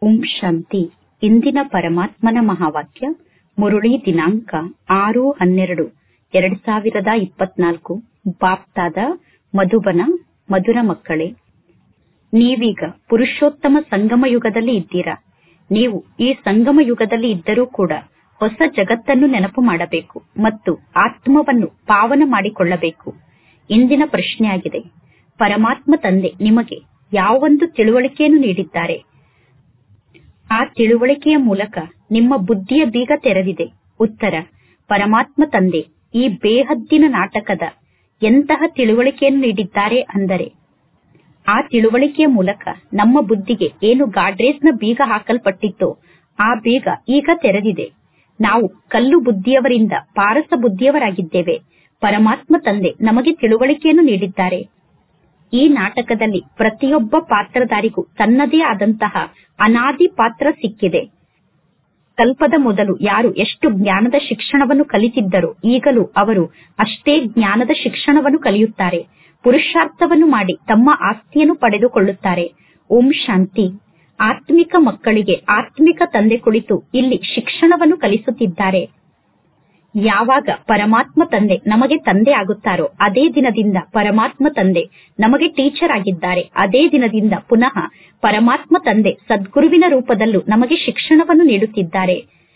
ಓಂ ಶಾಂತಿ ಇಂದಿನ ಪರಮಾತ್ಮನ ಮಹಾವಾಕ್ಯ ಮುರುಳಿ ದಿನಾಂಕ ಆರು ಹನ್ನೆರಡು ಎರಡ್ ಸಾವಿರದ ಇಪ್ಪತ್ನಾಲ್ಕು ಬಾಪ್ತಾದ ಮಧುಬನ ಮಧುರ ಮಕ್ಕಳೇ ನೀವೀಗ ಪುರುಷೋತ್ತಮ ಸಂಗಮ ಯುಗದಲ್ಲಿ ಇದ್ದೀರಾ ನೀವು ಈ ಸಂಗಮ ಯುಗದಲ್ಲಿ ಇದ್ದರೂ ಕೂಡ ಹೊಸ ಜಗತ್ತನ್ನು ನೆನಪು ಮಾಡಬೇಕು ಮತ್ತು ಆತ್ಮವನ್ನು ಪಾವನ ಮಾಡಿಕೊಳ್ಳಬೇಕು ಇಂದಿನ ಪ್ರಶ್ನೆಯಾಗಿದೆ ಪರಮಾತ್ಮ ತಂದೆ ನಿಮಗೆ ಯಾವೊಂದು ತಿಳುವಳಿಕೆಯನ್ನು ನೀಡಿದ್ದಾರೆ ಆ ತಿಳುವಳಿಕೆಯ ಮೂಲಕ ನಿಮ್ಮ ಬುದ್ಧಿಯ ಬೀಗ ತೆರೆದಿದೆ ಉತ್ತರ ಪರಮಾತ್ಮ ತಂದೆ ಈ ಬೇಹದ್ದಿನ ನಾಟಕದ ಎಂತಹ ತಿಳುವಳಿಕೆಯನ್ನು ನೀಡಿದ್ದಾರೆ ಅಂದರೆ ಆ ತಿಳುವಳಿಕೆಯ ಮೂಲಕ ನಮ್ಮ ಬುದ್ಧಿಗೆ ಏನು ಗಾಡ್ರೇಜ್ನ ಬೀಗ ಹಾಕಲ್ಪಟ್ಟಿತ್ತೋ ಆ ಬೀಗ ಈಗ ತೆರೆದಿದೆ ನಾವು ಕಲ್ಲು ಬುದ್ಧಿಯವರಿಂದ ಪಾರಸ ಬುದ್ಧಿಯವರಾಗಿದ್ದೇವೆ ಪರಮಾತ್ಮ ತಂದೆ ನಮಗೆ ತಿಳುವಳಿಕೆಯನ್ನು ನೀಡಿದ್ದಾರೆ ಈ ನಾಟಕದಲ್ಲಿ ಪ್ರತಿಯೊಬ್ಬ ಪಾತ್ರಧಾರಿಗೂ ತನ್ನದೇ ಆದಂತಹ ಅನಾದಿ ಪಾತ್ರ ಸಿಕ್ಕಿದೆ ಕಲ್ಪದ ಮೊದಲು ಯಾರು ಎಷ್ಟು ಜ್ಞಾನದ ಶಿಕ್ಷಣವನ್ನು ಕಲಿತಿದ್ದರೋ ಈಗಲೂ ಅವರು ಅಷ್ಟೇ ಜ್ಞಾನದ ಶಿಕ್ಷಣವನ್ನು ಕಲಿಯುತ್ತಾರೆ ಪುರುಷಾರ್ಥವನ್ನು ಮಾಡಿ ತಮ್ಮ ಆಸ್ತಿಯನ್ನು ಪಡೆದುಕೊಳ್ಳುತ್ತಾರೆ ಓಂ ಶಾಂತಿ ಆತ್ಮಿಕ ಮಕ್ಕಳಿಗೆ ಆತ್ಮಿಕ ತಂದೆ ಕುಳಿತು ಇಲ್ಲಿ ಶಿಕ್ಷಣವನ್ನು ಕಲಿಸುತ್ತಿದ್ದಾರೆ ಯಾವಾಗ ಪರಮಾತ್ಮ ತಂದೆ ನಮಗೆ ತಂದೆ ಆಗುತ್ತಾರೋ ಅದೇ ದಿನದಿಂದ ಪರಮಾತ್ಮ ತಂದೆ ನಮಗೆ ಟೀಚರ್ ಆಗಿದ್ದಾರೆ ಅದೇ ದಿನದಿಂದ ಪುನಃ ಪರಮಾತ್ಮ ತಂದೆ ಸದ್ಗುರುವಿನ ರೂಪದಲ್ಲೂ ನಮಗೆ ಶಿಕ್ಷಣವನ್ನು ನೀಡುತ್ತಿದ್ದಾರೆ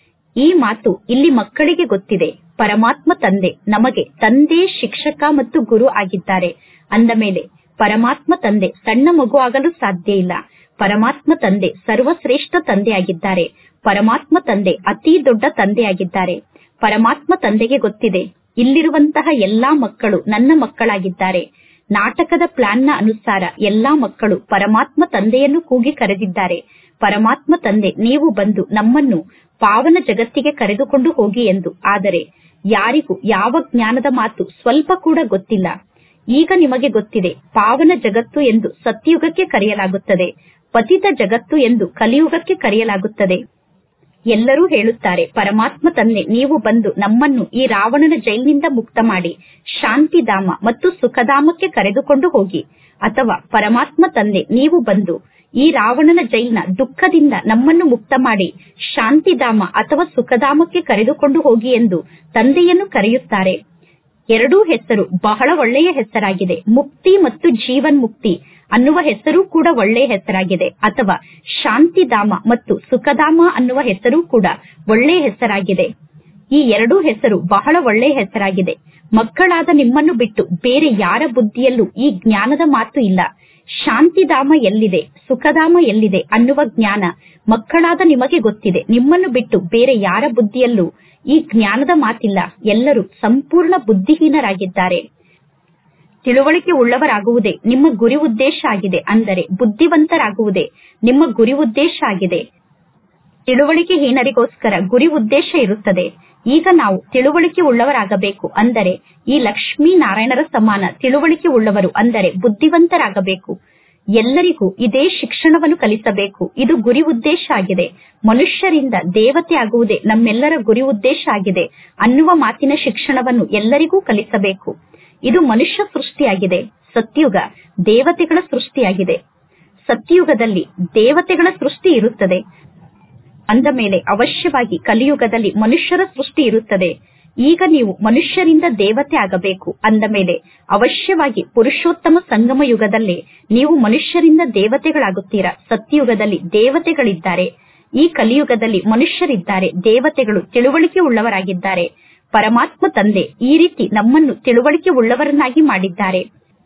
ಈ ಮಾತು ಇಲ್ಲಿ ಮಕ್ಕಳಿಗೆ ಗೊತ್ತಿದೆ ಪರಮಾತ್ಮ ತಂದೆ ನಮಗೆ ತಂದೆ ಶಿಕ್ಷಕ ಮತ್ತು ಗುರು ಆಗಿದ್ದಾರೆ ಅಂದ ಮೇಲೆ ಪರಮಾತ್ಮ ತಂದೆ ಸಣ್ಣ ಮಗು ಆಗಲು ಸಾಧ್ಯ ಇಲ್ಲ ಪರಮಾತ್ಮ ತಂದೆ ಸರ್ವಶ್ರೇಷ್ಠ ತಂದೆಯಾಗಿದ್ದಾರೆ ಪರಮಾತ್ಮ ತಂದೆ ಅತಿ ದೊಡ್ಡ ತಂದೆಯಾಗಿದ್ದಾರೆ ಪರಮಾತ್ಮ ತಂದೆಗೆ ಗೊತ್ತಿದೆ ಇಲ್ಲಿರುವಂತಹ ಎಲ್ಲಾ ಮಕ್ಕಳು ನನ್ನ ಮಕ್ಕಳಾಗಿದ್ದಾರೆ ನಾಟಕದ ಪ್ಲಾನ್ನ ಅನುಸಾರ ಎಲ್ಲಾ ಮಕ್ಕಳು ಪರಮಾತ್ಮ ತಂದೆಯನ್ನು ಕೂಗಿ ಕರೆದಿದ್ದಾರೆ ಪರಮಾತ್ಮ ತಂದೆ ನೀವು ಬಂದು ನಮ್ಮನ್ನು ಪಾವನ ಜಗತ್ತಿಗೆ ಕರೆದುಕೊಂಡು ಹೋಗಿ ಎಂದು ಆದರೆ ಯಾರಿಗೂ ಯಾವ ಜ್ಞಾನದ ಮಾತು ಸ್ವಲ್ಪ ಕೂಡ ಗೊತ್ತಿಲ್ಲ ಈಗ ನಿಮಗೆ ಗೊತ್ತಿದೆ ಪಾವನ ಜಗತ್ತು ಎಂದು ಸತ್ಯುಗಕ್ಕೆ ಕರೆಯಲಾಗುತ್ತದೆ ಪತಿತ ಜಗತ್ತು ಎಂದು ಕಲಿಯುಗಕ್ಕೆ ಕರೆಯಲಾಗುತ್ತದೆ ಎಲ್ಲರೂ ಹೇಳುತ್ತಾರೆ ಪರಮಾತ್ಮ ತಂದೆ ನೀವು ಬಂದು ನಮ್ಮನ್ನು ಈ ರಾವಣನ ಜೈಲಿನಿಂದ ಮುಕ್ತ ಮಾಡಿ ಶಾಂತಿಧಾಮ ಮತ್ತು ಸುಖಧಾಮಕ್ಕೆ ಕರೆದುಕೊಂಡು ಹೋಗಿ ಅಥವಾ ಪರಮಾತ್ಮ ತಂದೆ ನೀವು ಬಂದು ಈ ರಾವಣನ ಜೈಲಿನ ದುಃಖದಿಂದ ನಮ್ಮನ್ನು ಮುಕ್ತ ಮಾಡಿ ಶಾಂತಿಧಾಮ ಅಥವಾ ಸುಖಧಾಮಕ್ಕೆ ಕರೆದುಕೊಂಡು ಹೋಗಿ ಎಂದು ತಂದೆಯನ್ನು ಕರೆಯುತ್ತಾರೆ ಎರಡೂ ಹೆಸರು ಬಹಳ ಒಳ್ಳೆಯ ಹೆಸರಾಗಿದೆ ಮುಕ್ತಿ ಮತ್ತು ಜೀವನ್ ಮುಕ್ತಿ ಅನ್ನುವ ಹೆಸರು ಕೂಡ ಒಳ್ಳೆಯ ಹೆಸರಾಗಿದೆ ಅಥವಾ ಶಾಂತಿಧಾಮ ಮತ್ತು ಸುಖಧಾಮ ಅನ್ನುವ ಹೆಸರು ಕೂಡ ಒಳ್ಳೆಯ ಹೆಸರಾಗಿದೆ ಈ ಎರಡೂ ಹೆಸರು ಬಹಳ ಒಳ್ಳೆಯ ಹೆಸರಾಗಿದೆ ಮಕ್ಕಳಾದ ನಿಮ್ಮನ್ನು ಬಿಟ್ಟು ಬೇರೆ ಯಾರ ಬುದ್ಧಿಯಲ್ಲೂ ಈ ಜ್ಞಾನದ ಮಾತು ಇಲ್ಲ ಶಾಂತಿಧಾಮ ಎಲ್ಲಿದೆ ಸುಖಧಾಮ ಎಲ್ಲಿದೆ ಅನ್ನುವ ಜ್ಞಾನ ಮಕ್ಕಳಾದ ನಿಮಗೆ ಗೊತ್ತಿದೆ ನಿಮ್ಮನ್ನು ಬಿಟ್ಟು ಬೇರೆ ಯಾರ ಬುದ್ಧಿಯಲ್ಲೂ ಈ ಜ್ಞಾನದ ಮಾತಿಲ್ಲ ಎಲ್ಲರೂ ಸಂಪೂರ್ಣ ಬುದ್ಧಿಹೀನರಾಗಿದ್ದಾರೆ ತಿಳುವಳಿಕೆ ಉಳ್ಳವರಾಗುವುದೇ ನಿಮ್ಮ ಗುರಿ ಉದ್ದೇಶ ಆಗಿದೆ ಅಂದರೆ ಬುದ್ಧಿವಂತರಾಗುವುದೇ ನಿಮ್ಮ ಗುರಿ ಉದ್ದೇಶ ಆಗಿದೆ ತಿಳುವಳಿಕೆ ಹೀನರಿಗೋಸ್ಕರ ಗುರಿ ಉದ್ದೇಶ ಇರುತ್ತದೆ ಈಗ ನಾವು ತಿಳುವಳಿಕೆ ಉಳ್ಳವರಾಗಬೇಕು ಅಂದರೆ ಈ ಲಕ್ಷ್ಮೀ ನಾರಾಯಣರ ಸಮಾನ ತಿಳುವಳಿಕೆ ಉಳ್ಳವರು ಅಂದರೆ ಬುದ್ಧಿವಂತರಾಗಬೇಕು ಎಲ್ಲರಿಗೂ ಇದೇ ಶಿಕ್ಷಣವನ್ನು ಕಲಿಸಬೇಕು ಇದು ಗುರಿ ಉದ್ದೇಶ ಆಗಿದೆ ಮನುಷ್ಯರಿಂದ ದೇವತೆ ಆಗುವುದೇ ನಮ್ಮೆಲ್ಲರ ಗುರಿ ಉದ್ದೇಶ ಆಗಿದೆ ಅನ್ನುವ ಮಾತಿನ ಶಿಕ್ಷಣವನ್ನು ಎಲ್ಲರಿಗೂ ಕಲಿಸಬೇಕು ಇದು ಮನುಷ್ಯ ಸೃಷ್ಟಿಯಾಗಿದೆ ಸತ್ಯುಗ ದೇವತೆಗಳ ಸೃಷ್ಟಿಯಾಗಿದೆ ಸತ್ಯುಗದಲ್ಲಿ ದೇವತೆಗಳ ಸೃಷ್ಟಿ ಇರುತ್ತದೆ ಅಂದ ಮೇಲೆ ಅವಶ್ಯವಾಗಿ ಕಲಿಯುಗದಲ್ಲಿ ಮನುಷ್ಯರ ಸೃಷ್ಟಿ ಇರುತ್ತದೆ ಈಗ ನೀವು ಮನುಷ್ಯರಿಂದ ದೇವತೆ ಆಗಬೇಕು ಅಂದ ಮೇಲೆ ಅವಶ್ಯವಾಗಿ ಪುರುಷೋತ್ತಮ ಸಂಗಮ ಯುಗದಲ್ಲಿ ನೀವು ಮನುಷ್ಯರಿಂದ ದೇವತೆಗಳಾಗುತ್ತೀರಾ ಸತ್ಯಯುಗದಲ್ಲಿ ದೇವತೆಗಳಿದ್ದಾರೆ ಈ ಕಲಿಯುಗದಲ್ಲಿ ಮನುಷ್ಯರಿದ್ದಾರೆ ದೇವತೆಗಳು ತಿಳುವಳಿಕೆ ಉಳ್ಳವರಾಗಿದ್ದಾರೆ ಪರಮಾತ್ಮ ತಂದೆ ಈ ರೀತಿ ನಮ್ಮನ್ನು ತಿಳುವಳಿಕೆ ಉಳ್ಳವರನ್ನಾಗಿ ಮಾಡಿದ್ದಾರೆ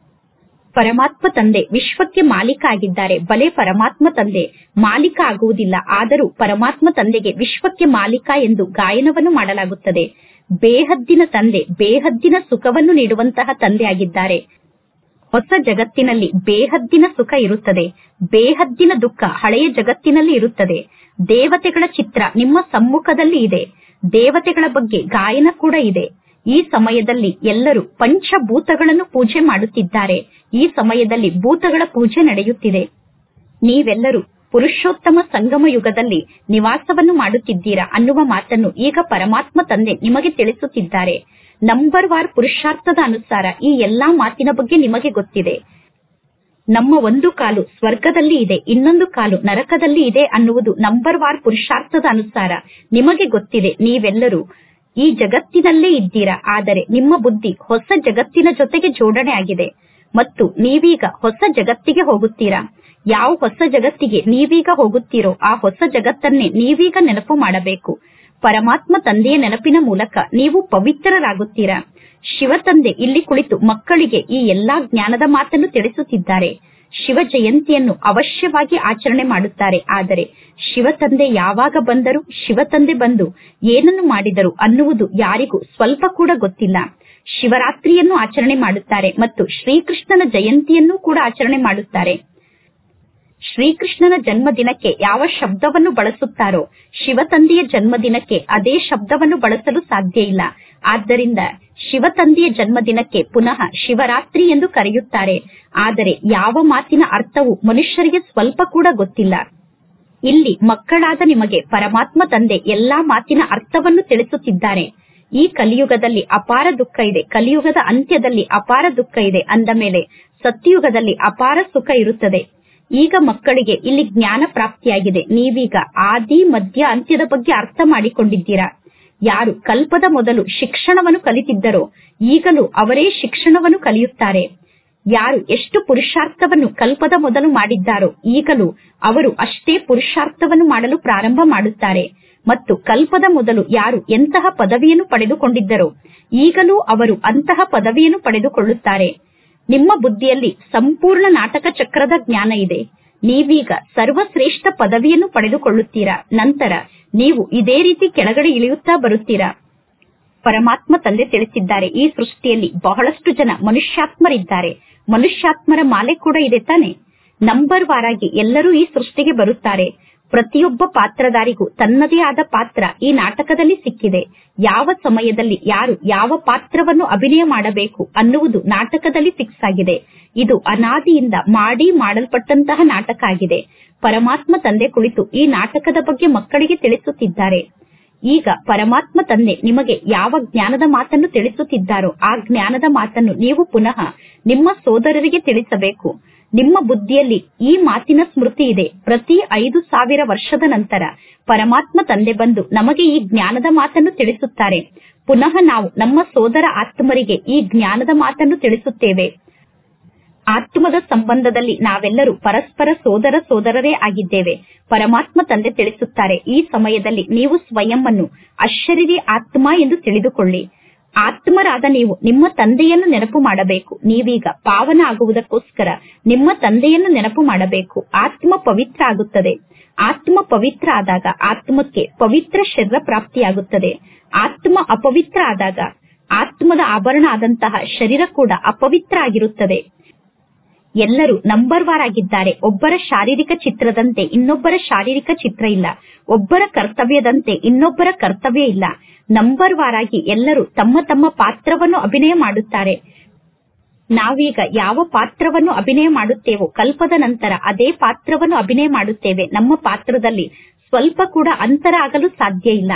ಪರಮಾತ್ಮ ತಂದೆ ವಿಶ್ವಕ್ಕೆ ಮಾಲೀಕ ಆಗಿದ್ದಾರೆ ಬಲೆ ಪರಮಾತ್ಮ ತಂದೆ ಮಾಲೀಕ ಆಗುವುದಿಲ್ಲ ಆದರೂ ಪರಮಾತ್ಮ ತಂದೆಗೆ ವಿಶ್ವಕ್ಕೆ ಮಾಲೀಕ ಎಂದು ಗಾಯನವನ್ನು ಮಾಡಲಾಗುತ್ತದೆ ಬೇಹದ್ದಿನ ತಂದೆ ಬೇಹದ್ದಿನ ಸುಖವನ್ನು ನೀಡುವಂತಹ ತಂದೆ ಆಗಿದ್ದಾರೆ ಹೊಸ ಜಗತ್ತಿನಲ್ಲಿ ಬೇಹದ್ದಿನ ಸುಖ ಇರುತ್ತದೆ ಬೇಹದ್ದಿನ ದುಃಖ ಹಳೆಯ ಜಗತ್ತಿನಲ್ಲಿ ಇರುತ್ತದೆ ದೇವತೆಗಳ ಚಿತ್ರ ನಿಮ್ಮ ಸಮ್ಮುಖದಲ್ಲಿ ಇದೆ ದೇವತೆಗಳ ಬಗ್ಗೆ ಗಾಯನ ಕೂಡ ಇದೆ ಈ ಸಮಯದಲ್ಲಿ ಎಲ್ಲರೂ ಪಂಚಭೂತಗಳನ್ನು ಪೂಜೆ ಮಾಡುತ್ತಿದ್ದಾರೆ ಈ ಸಮಯದಲ್ಲಿ ಭೂತಗಳ ಪೂಜೆ ನಡೆಯುತ್ತಿದೆ ನೀವೆಲ್ಲರೂ ಪುರುಷೋತ್ತಮ ಸಂಗಮ ಯುಗದಲ್ಲಿ ನಿವಾಸವನ್ನು ಮಾಡುತ್ತಿದ್ದೀರಾ ಅನ್ನುವ ಮಾತನ್ನು ಈಗ ಪರಮಾತ್ಮ ತಂದೆ ನಿಮಗೆ ತಿಳಿಸುತ್ತಿದ್ದಾರೆ ನಂಬರ್ ವಾರ್ ಪುರುಷಾರ್ಥದ ಅನುಸಾರ ಈ ಎಲ್ಲಾ ಮಾತಿನ ಬಗ್ಗೆ ನಿಮಗೆ ಗೊತ್ತಿದೆ ನಮ್ಮ ಒಂದು ಕಾಲು ಸ್ವರ್ಗದಲ್ಲಿ ಇದೆ ಇನ್ನೊಂದು ಕಾಲು ನರಕದಲ್ಲಿ ಇದೆ ಅನ್ನುವುದು ನಂಬರ್ ವಾರ್ ಪುರುಷಾರ್ಥದ ಅನುಸಾರ ನಿಮಗೆ ಗೊತ್ತಿದೆ ನೀವೆಲ್ಲರೂ ಈ ಜಗತ್ತಿನಲ್ಲೇ ಇದ್ದೀರಾ ಆದರೆ ನಿಮ್ಮ ಬುದ್ಧಿ ಹೊಸ ಜಗತ್ತಿನ ಜೊತೆಗೆ ಜೋಡಣೆ ಆಗಿದೆ ಮತ್ತು ನೀವೀಗ ಹೊಸ ಜಗತ್ತಿಗೆ ಹೋಗುತ್ತೀರಾ ಯಾವ ಹೊಸ ಜಗತ್ತಿಗೆ ನೀವೀಗ ಹೋಗುತ್ತೀರೋ ಆ ಹೊಸ ಜಗತ್ತನ್ನೇ ನೀವೀಗ ನೆನಪು ಮಾಡಬೇಕು ಪರಮಾತ್ಮ ತಂದೆಯ ನೆನಪಿನ ಮೂಲಕ ನೀವು ಪವಿತ್ರರಾಗುತ್ತೀರಾ ಶಿವ ತಂದೆ ಇಲ್ಲಿ ಕುಳಿತು ಮಕ್ಕಳಿಗೆ ಈ ಎಲ್ಲಾ ಜ್ಞಾನದ ಮಾತನ್ನು ತಿಳಿಸುತ್ತಿದ್ದಾರೆ ಶಿವ ಜಯಂತಿಯನ್ನು ಅವಶ್ಯವಾಗಿ ಆಚರಣೆ ಮಾಡುತ್ತಾರೆ ಆದರೆ ಶಿವ ತಂದೆ ಯಾವಾಗ ಬಂದರು ಶಿವ ತಂದೆ ಬಂದು ಏನನ್ನು ಮಾಡಿದರು ಅನ್ನುವುದು ಯಾರಿಗೂ ಸ್ವಲ್ಪ ಕೂಡ ಗೊತ್ತಿಲ್ಲ ಶಿವರಾತ್ರಿಯನ್ನು ಆಚರಣೆ ಮಾಡುತ್ತಾರೆ ಮತ್ತು ಶ್ರೀಕೃಷ್ಣನ ಜಯಂತಿಯನ್ನು ಕೂಡ ಆಚರಣೆ ಮಾಡುತ್ತಾರೆ ಶ್ರೀಕೃಷ್ಣನ ಜನ್ಮದಿನಕ್ಕೆ ಯಾವ ಶಬ್ದವನ್ನು ಬಳಸುತ್ತಾರೋ ಶಿವ ತಂದೆಯ ಜನ್ಮದಿನಕ್ಕೆ ಅದೇ ಶಬ್ದವನ್ನು ಬಳಸಲು ಸಾಧ್ಯ ಇಲ್ಲ ಆದ್ದರಿಂದ ಶಿವ ತಂದೆಯ ಜನ್ಮದಿನಕ್ಕೆ ಪುನಃ ಶಿವರಾತ್ರಿ ಎಂದು ಕರೆಯುತ್ತಾರೆ ಆದರೆ ಯಾವ ಮಾತಿನ ಅರ್ಥವು ಮನುಷ್ಯರಿಗೆ ಸ್ವಲ್ಪ ಕೂಡ ಗೊತ್ತಿಲ್ಲ ಇಲ್ಲಿ ಮಕ್ಕಳಾದ ನಿಮಗೆ ಪರಮಾತ್ಮ ತಂದೆ ಎಲ್ಲಾ ಮಾತಿನ ಅರ್ಥವನ್ನು ತಿಳಿಸುತ್ತಿದ್ದಾರೆ ಈ ಕಲಿಯುಗದಲ್ಲಿ ಅಪಾರ ದುಃಖ ಇದೆ ಕಲಿಯುಗದ ಅಂತ್ಯದಲ್ಲಿ ಅಪಾರ ದುಃಖ ಇದೆ ಅಂದ ಮೇಲೆ ಸತ್ಯಯುಗದಲ್ಲಿ ಅಪಾರ ಸುಖ ಇರುತ್ತದೆ ಈಗ ಮಕ್ಕಳಿಗೆ ಇಲ್ಲಿ ಜ್ಞಾನ ಪ್ರಾಪ್ತಿಯಾಗಿದೆ ನೀವೀಗ ಆದಿ ಮಧ್ಯ ಅಂತ್ಯದ ಬಗ್ಗೆ ಅರ್ಥ ಮಾಡಿಕೊಂಡಿದ್ದೀರಾ ಯಾರು ಕಲ್ಪದ ಮೊದಲು ಶಿಕ್ಷಣವನ್ನು ಕಲಿತಿದ್ದರೋ ಈಗಲೂ ಅವರೇ ಶಿಕ್ಷಣವನ್ನು ಕಲಿಯುತ್ತಾರೆ ಯಾರು ಎಷ್ಟು ಪುರುಷಾರ್ಥವನ್ನು ಕಲ್ಪದ ಮೊದಲು ಮಾಡಿದ್ದಾರೋ ಈಗಲೂ ಅವರು ಅಷ್ಟೇ ಪುರುಷಾರ್ಥವನ್ನು ಮಾಡಲು ಪ್ರಾರಂಭ ಮಾಡುತ್ತಾರೆ ಮತ್ತು ಕಲ್ಪದ ಮೊದಲು ಯಾರು ಎಂತಹ ಪದವಿಯನ್ನು ಪಡೆದುಕೊಂಡಿದ್ದರೋ ಈಗಲೂ ಅವರು ಅಂತಹ ಪದವಿಯನ್ನು ಪಡೆದುಕೊಳ್ಳುತ್ತಾರೆ ನಿಮ್ಮ ಬುದ್ಧಿಯಲ್ಲಿ ಸಂಪೂರ್ಣ ನಾಟಕ ಚಕ್ರದ ಜ್ಞಾನ ಇದೆ ನೀವೀಗ ಸರ್ವಶ್ರೇಷ್ಠ ಪದವಿಯನ್ನು ಪಡೆದುಕೊಳ್ಳುತ್ತೀರಾ ನಂತರ ನೀವು ಇದೇ ರೀತಿ ಕೆಳಗಡೆ ಇಳಿಯುತ್ತಾ ಬರುತ್ತೀರಾ ಪರಮಾತ್ಮ ತಂದೆ ತಿಳಿಸಿದ್ದಾರೆ ಈ ಸೃಷ್ಟಿಯಲ್ಲಿ ಬಹಳಷ್ಟು ಜನ ಮನುಷ್ಯಾತ್ಮರಿದ್ದಾರೆ ಮನುಷ್ಯಾತ್ಮರ ಮಾಲೆ ಕೂಡ ಇದೆ ತಾನೆ ನಂಬರ್ ವಾರಾಗಿ ಎಲ್ಲರೂ ಈ ಸೃಷ್ಟಿಗೆ ಬರುತ್ತಾರೆ ಪ್ರತಿಯೊಬ್ಬ ಪಾತ್ರಧಾರಿಗೂ ತನ್ನದೇ ಆದ ಪಾತ್ರ ಈ ನಾಟಕದಲ್ಲಿ ಸಿಕ್ಕಿದೆ ಯಾವ ಸಮಯದಲ್ಲಿ ಯಾರು ಯಾವ ಪಾತ್ರವನ್ನು ಅಭಿನಯ ಮಾಡಬೇಕು ಅನ್ನುವುದು ನಾಟಕದಲ್ಲಿ ಫಿಕ್ಸ್ ಆಗಿದೆ ಇದು ಅನಾದಿಯಿಂದ ಮಾಡಿ ಮಾಡಲ್ಪಟ್ಟಂತಹ ನಾಟಕ ಆಗಿದೆ ಪರಮಾತ್ಮ ತಂದೆ ಕುಳಿತು ಈ ನಾಟಕದ ಬಗ್ಗೆ ಮಕ್ಕಳಿಗೆ ತಿಳಿಸುತ್ತಿದ್ದಾರೆ ಈಗ ಪರಮಾತ್ಮ ತಂದೆ ನಿಮಗೆ ಯಾವ ಜ್ಞಾನದ ಮಾತನ್ನು ತಿಳಿಸುತ್ತಿದ್ದಾರೋ ಆ ಜ್ಞಾನದ ಮಾತನ್ನು ನೀವು ಪುನಃ ನಿಮ್ಮ ಸೋದರರಿಗೆ ತಿಳಿಸಬೇಕು ನಿಮ್ಮ ಬುದ್ಧಿಯಲ್ಲಿ ಈ ಮಾತಿನ ಸ್ಮೃತಿ ಇದೆ ಪ್ರತಿ ಐದು ಸಾವಿರ ವರ್ಷದ ನಂತರ ಪರಮಾತ್ಮ ತಂದೆ ಬಂದು ನಮಗೆ ಈ ಜ್ಞಾನದ ಮಾತನ್ನು ತಿಳಿಸುತ್ತಾರೆ ಪುನಃ ನಾವು ನಮ್ಮ ಸೋದರ ಆತ್ಮರಿಗೆ ಈ ಜ್ಞಾನದ ಮಾತನ್ನು ತಿಳಿಸುತ್ತೇವೆ ಆತ್ಮದ ಸಂಬಂಧದಲ್ಲಿ ನಾವೆಲ್ಲರೂ ಪರಸ್ಪರ ಸೋದರ ಸೋದರರೇ ಆಗಿದ್ದೇವೆ ಪರಮಾತ್ಮ ತಂದೆ ತಿಳಿಸುತ್ತಾರೆ ಈ ಸಮಯದಲ್ಲಿ ನೀವು ಸ್ವಯಂ ಅನ್ನು ಅಶರೀರಿ ಆತ್ಮ ಎಂದು ತಿಳಿದುಕೊಳ್ಳಿ ಆತ್ಮರಾದ ನೀವು ನಿಮ್ಮ ತಂದೆಯನ್ನು ನೆನಪು ಮಾಡಬೇಕು ನೀವೀಗ ಪಾವನ ಆಗುವುದಕ್ಕೋಸ್ಕರ ನಿಮ್ಮ ತಂದೆಯನ್ನು ನೆನಪು ಮಾಡಬೇಕು ಆತ್ಮ ಪವಿತ್ರ ಆಗುತ್ತದೆ ಆತ್ಮ ಪವಿತ್ರ ಆದಾಗ ಆತ್ಮಕ್ಕೆ ಪವಿತ್ರ ಶರೀರ ಪ್ರಾಪ್ತಿಯಾಗುತ್ತದೆ ಆತ್ಮ ಅಪವಿತ್ರ ಆದಾಗ ಆತ್ಮದ ಆಭರಣ ಆದಂತಹ ಶರೀರ ಕೂಡ ಅಪವಿತ್ರ ಆಗಿರುತ್ತದೆ ಎಲ್ಲರೂ ನಂಬರ್ ವಾರ್ ಆಗಿದ್ದಾರೆ ಒಬ್ಬರ ಶಾರೀರಿಕ ಚಿತ್ರದಂತೆ ಇನ್ನೊಬ್ಬರ ಶಾರೀರಿಕ ಚಿತ್ರ ಇಲ್ಲ ಒಬ್ಬರ ಕರ್ತವ್ಯದಂತೆ ಇನ್ನೊಬ್ಬರ ಕರ್ತವ್ಯ ಇಲ್ಲ ನಂಬರ್ ವಾರ್ ಆಗಿ ಎಲ್ಲರೂ ತಮ್ಮ ತಮ್ಮ ಪಾತ್ರವನ್ನು ಅಭಿನಯ ಮಾಡುತ್ತಾರೆ ನಾವೀಗ ಯಾವ ಪಾತ್ರವನ್ನು ಅಭಿನಯ ಮಾಡುತ್ತೇವೋ ಕಲ್ಪದ ನಂತರ ಅದೇ ಪಾತ್ರವನ್ನು ಅಭಿನಯ ಮಾಡುತ್ತೇವೆ ನಮ್ಮ ಪಾತ್ರದಲ್ಲಿ ಸ್ವಲ್ಪ ಕೂಡ ಅಂತರ ಆಗಲು ಸಾಧ್ಯ ಇಲ್ಲ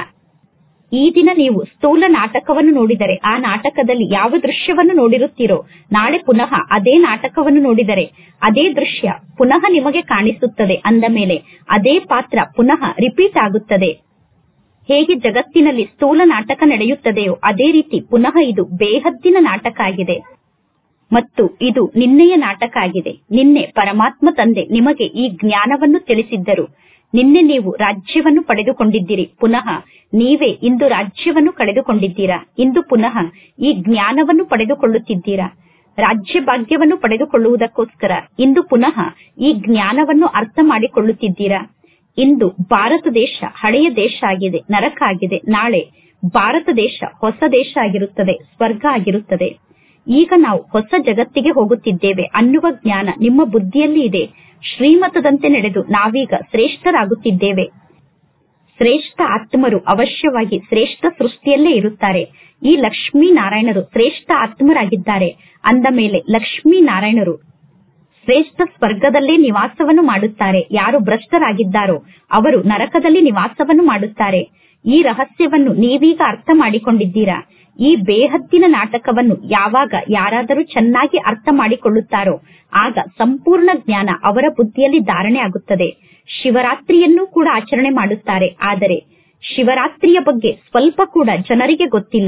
ಈ ದಿನ ನೀವು ಸ್ಥೂಲ ನಾಟಕವನ್ನು ನೋಡಿದರೆ ಆ ನಾಟಕದಲ್ಲಿ ಯಾವ ದೃಶ್ಯವನ್ನು ನೋಡಿರುತ್ತೀರೋ ನಾಳೆ ಪುನಃ ಅದೇ ನಾಟಕವನ್ನು ನೋಡಿದರೆ ಅದೇ ದೃಶ್ಯ ಪುನಃ ನಿಮಗೆ ಕಾಣಿಸುತ್ತದೆ ಅಂದ ಮೇಲೆ ಅದೇ ಪಾತ್ರ ಪುನಃ ರಿಪೀಟ್ ಆಗುತ್ತದೆ ಹೇಗೆ ಜಗತ್ತಿನಲ್ಲಿ ಸ್ಥೂಲ ನಾಟಕ ನಡೆಯುತ್ತದೆಯೋ ಅದೇ ರೀತಿ ಪುನಃ ಇದು ಬೇಹದ್ದಿನ ನಾಟಕ ಆಗಿದೆ ಮತ್ತು ಇದು ನಿನ್ನೆಯ ನಾಟಕ ಆಗಿದೆ ನಿನ್ನೆ ಪರಮಾತ್ಮ ತಂದೆ ನಿಮಗೆ ಈ ಜ್ಞಾನವನ್ನು ತಿಳಿಸಿದ್ದರು ನಿನ್ನೆ ನೀವು ರಾಜ್ಯವನ್ನು ಪಡೆದುಕೊಂಡಿದ್ದೀರಿ ಪುನಃ ನೀವೇ ಇಂದು ರಾಜ್ಯವನ್ನು ಕಳೆದುಕೊಂಡಿದ್ದೀರಾ ಇಂದು ಪುನಃ ಈ ಜ್ಞಾನವನ್ನು ಪಡೆದುಕೊಳ್ಳುತ್ತಿದ್ದೀರಾ ರಾಜ್ಯ ಭಾಗ್ಯವನ್ನು ಪಡೆದುಕೊಳ್ಳುವುದಕ್ಕೋಸ್ಕರ ಇಂದು ಪುನಃ ಈ ಜ್ಞಾನವನ್ನು ಅರ್ಥ ಮಾಡಿಕೊಳ್ಳುತ್ತಿದ್ದೀರಾ ಇಂದು ಭಾರತ ದೇಶ ಹಳೆಯ ದೇಶ ಆಗಿದೆ ನರಕ ಆಗಿದೆ ನಾಳೆ ಭಾರತ ದೇಶ ಹೊಸ ದೇಶ ಆಗಿರುತ್ತದೆ ಸ್ವರ್ಗ ಆಗಿರುತ್ತದೆ ಈಗ ನಾವು ಹೊಸ ಜಗತ್ತಿಗೆ ಹೋಗುತ್ತಿದ್ದೇವೆ ಅನ್ನುವ ಜ್ಞಾನ ನಿಮ್ಮ ಬುದ್ಧಿಯಲ್ಲಿ ಇದೆ ಶ್ರೀಮತದಂತೆ ನಡೆದು ನಾವೀಗ ಶ್ರೇಷ್ಠರಾಗುತ್ತಿದ್ದೇವೆ ಶ್ರೇಷ್ಠ ಆತ್ಮರು ಅವಶ್ಯವಾಗಿ ಶ್ರೇಷ್ಠ ಸೃಷ್ಟಿಯಲ್ಲೇ ಇರುತ್ತಾರೆ ಈ ಲಕ್ಷ್ಮೀ ನಾರಾಯಣರು ಶ್ರೇಷ್ಠ ಆತ್ಮರಾಗಿದ್ದಾರೆ ಅಂದ ಮೇಲೆ ಲಕ್ಷ್ಮೀ ನಾರಾಯಣರು ಶ್ರೇಷ್ಠ ಸ್ವರ್ಗದಲ್ಲೇ ನಿವಾಸವನ್ನು ಮಾಡುತ್ತಾರೆ ಯಾರು ಭ್ರಷ್ಟರಾಗಿದ್ದಾರೋ ಅವರು ನರಕದಲ್ಲಿ ನಿವಾಸವನ್ನು ಮಾಡುತ್ತಾರೆ ಈ ರಹಸ್ಯವನ್ನು ನೀವೀಗ ಅರ್ಥ ಮಾಡಿಕೊಂಡಿದ್ದೀರಾ ಈ ಬೇಹದ್ದಿನ ನಾಟಕವನ್ನು ಯಾವಾಗ ಯಾರಾದರೂ ಚೆನ್ನಾಗಿ ಅರ್ಥ ಮಾಡಿಕೊಳ್ಳುತ್ತಾರೋ ಆಗ ಸಂಪೂರ್ಣ ಜ್ಞಾನ ಅವರ ಬುದ್ಧಿಯಲ್ಲಿ ಧಾರಣೆ ಆಗುತ್ತದೆ ಶಿವರಾತ್ರಿಯನ್ನೂ ಕೂಡ ಆಚರಣೆ ಮಾಡುತ್ತಾರೆ ಆದರೆ ಶಿವರಾತ್ರಿಯ ಬಗ್ಗೆ ಸ್ವಲ್ಪ ಕೂಡ ಜನರಿಗೆ ಗೊತ್ತಿಲ್ಲ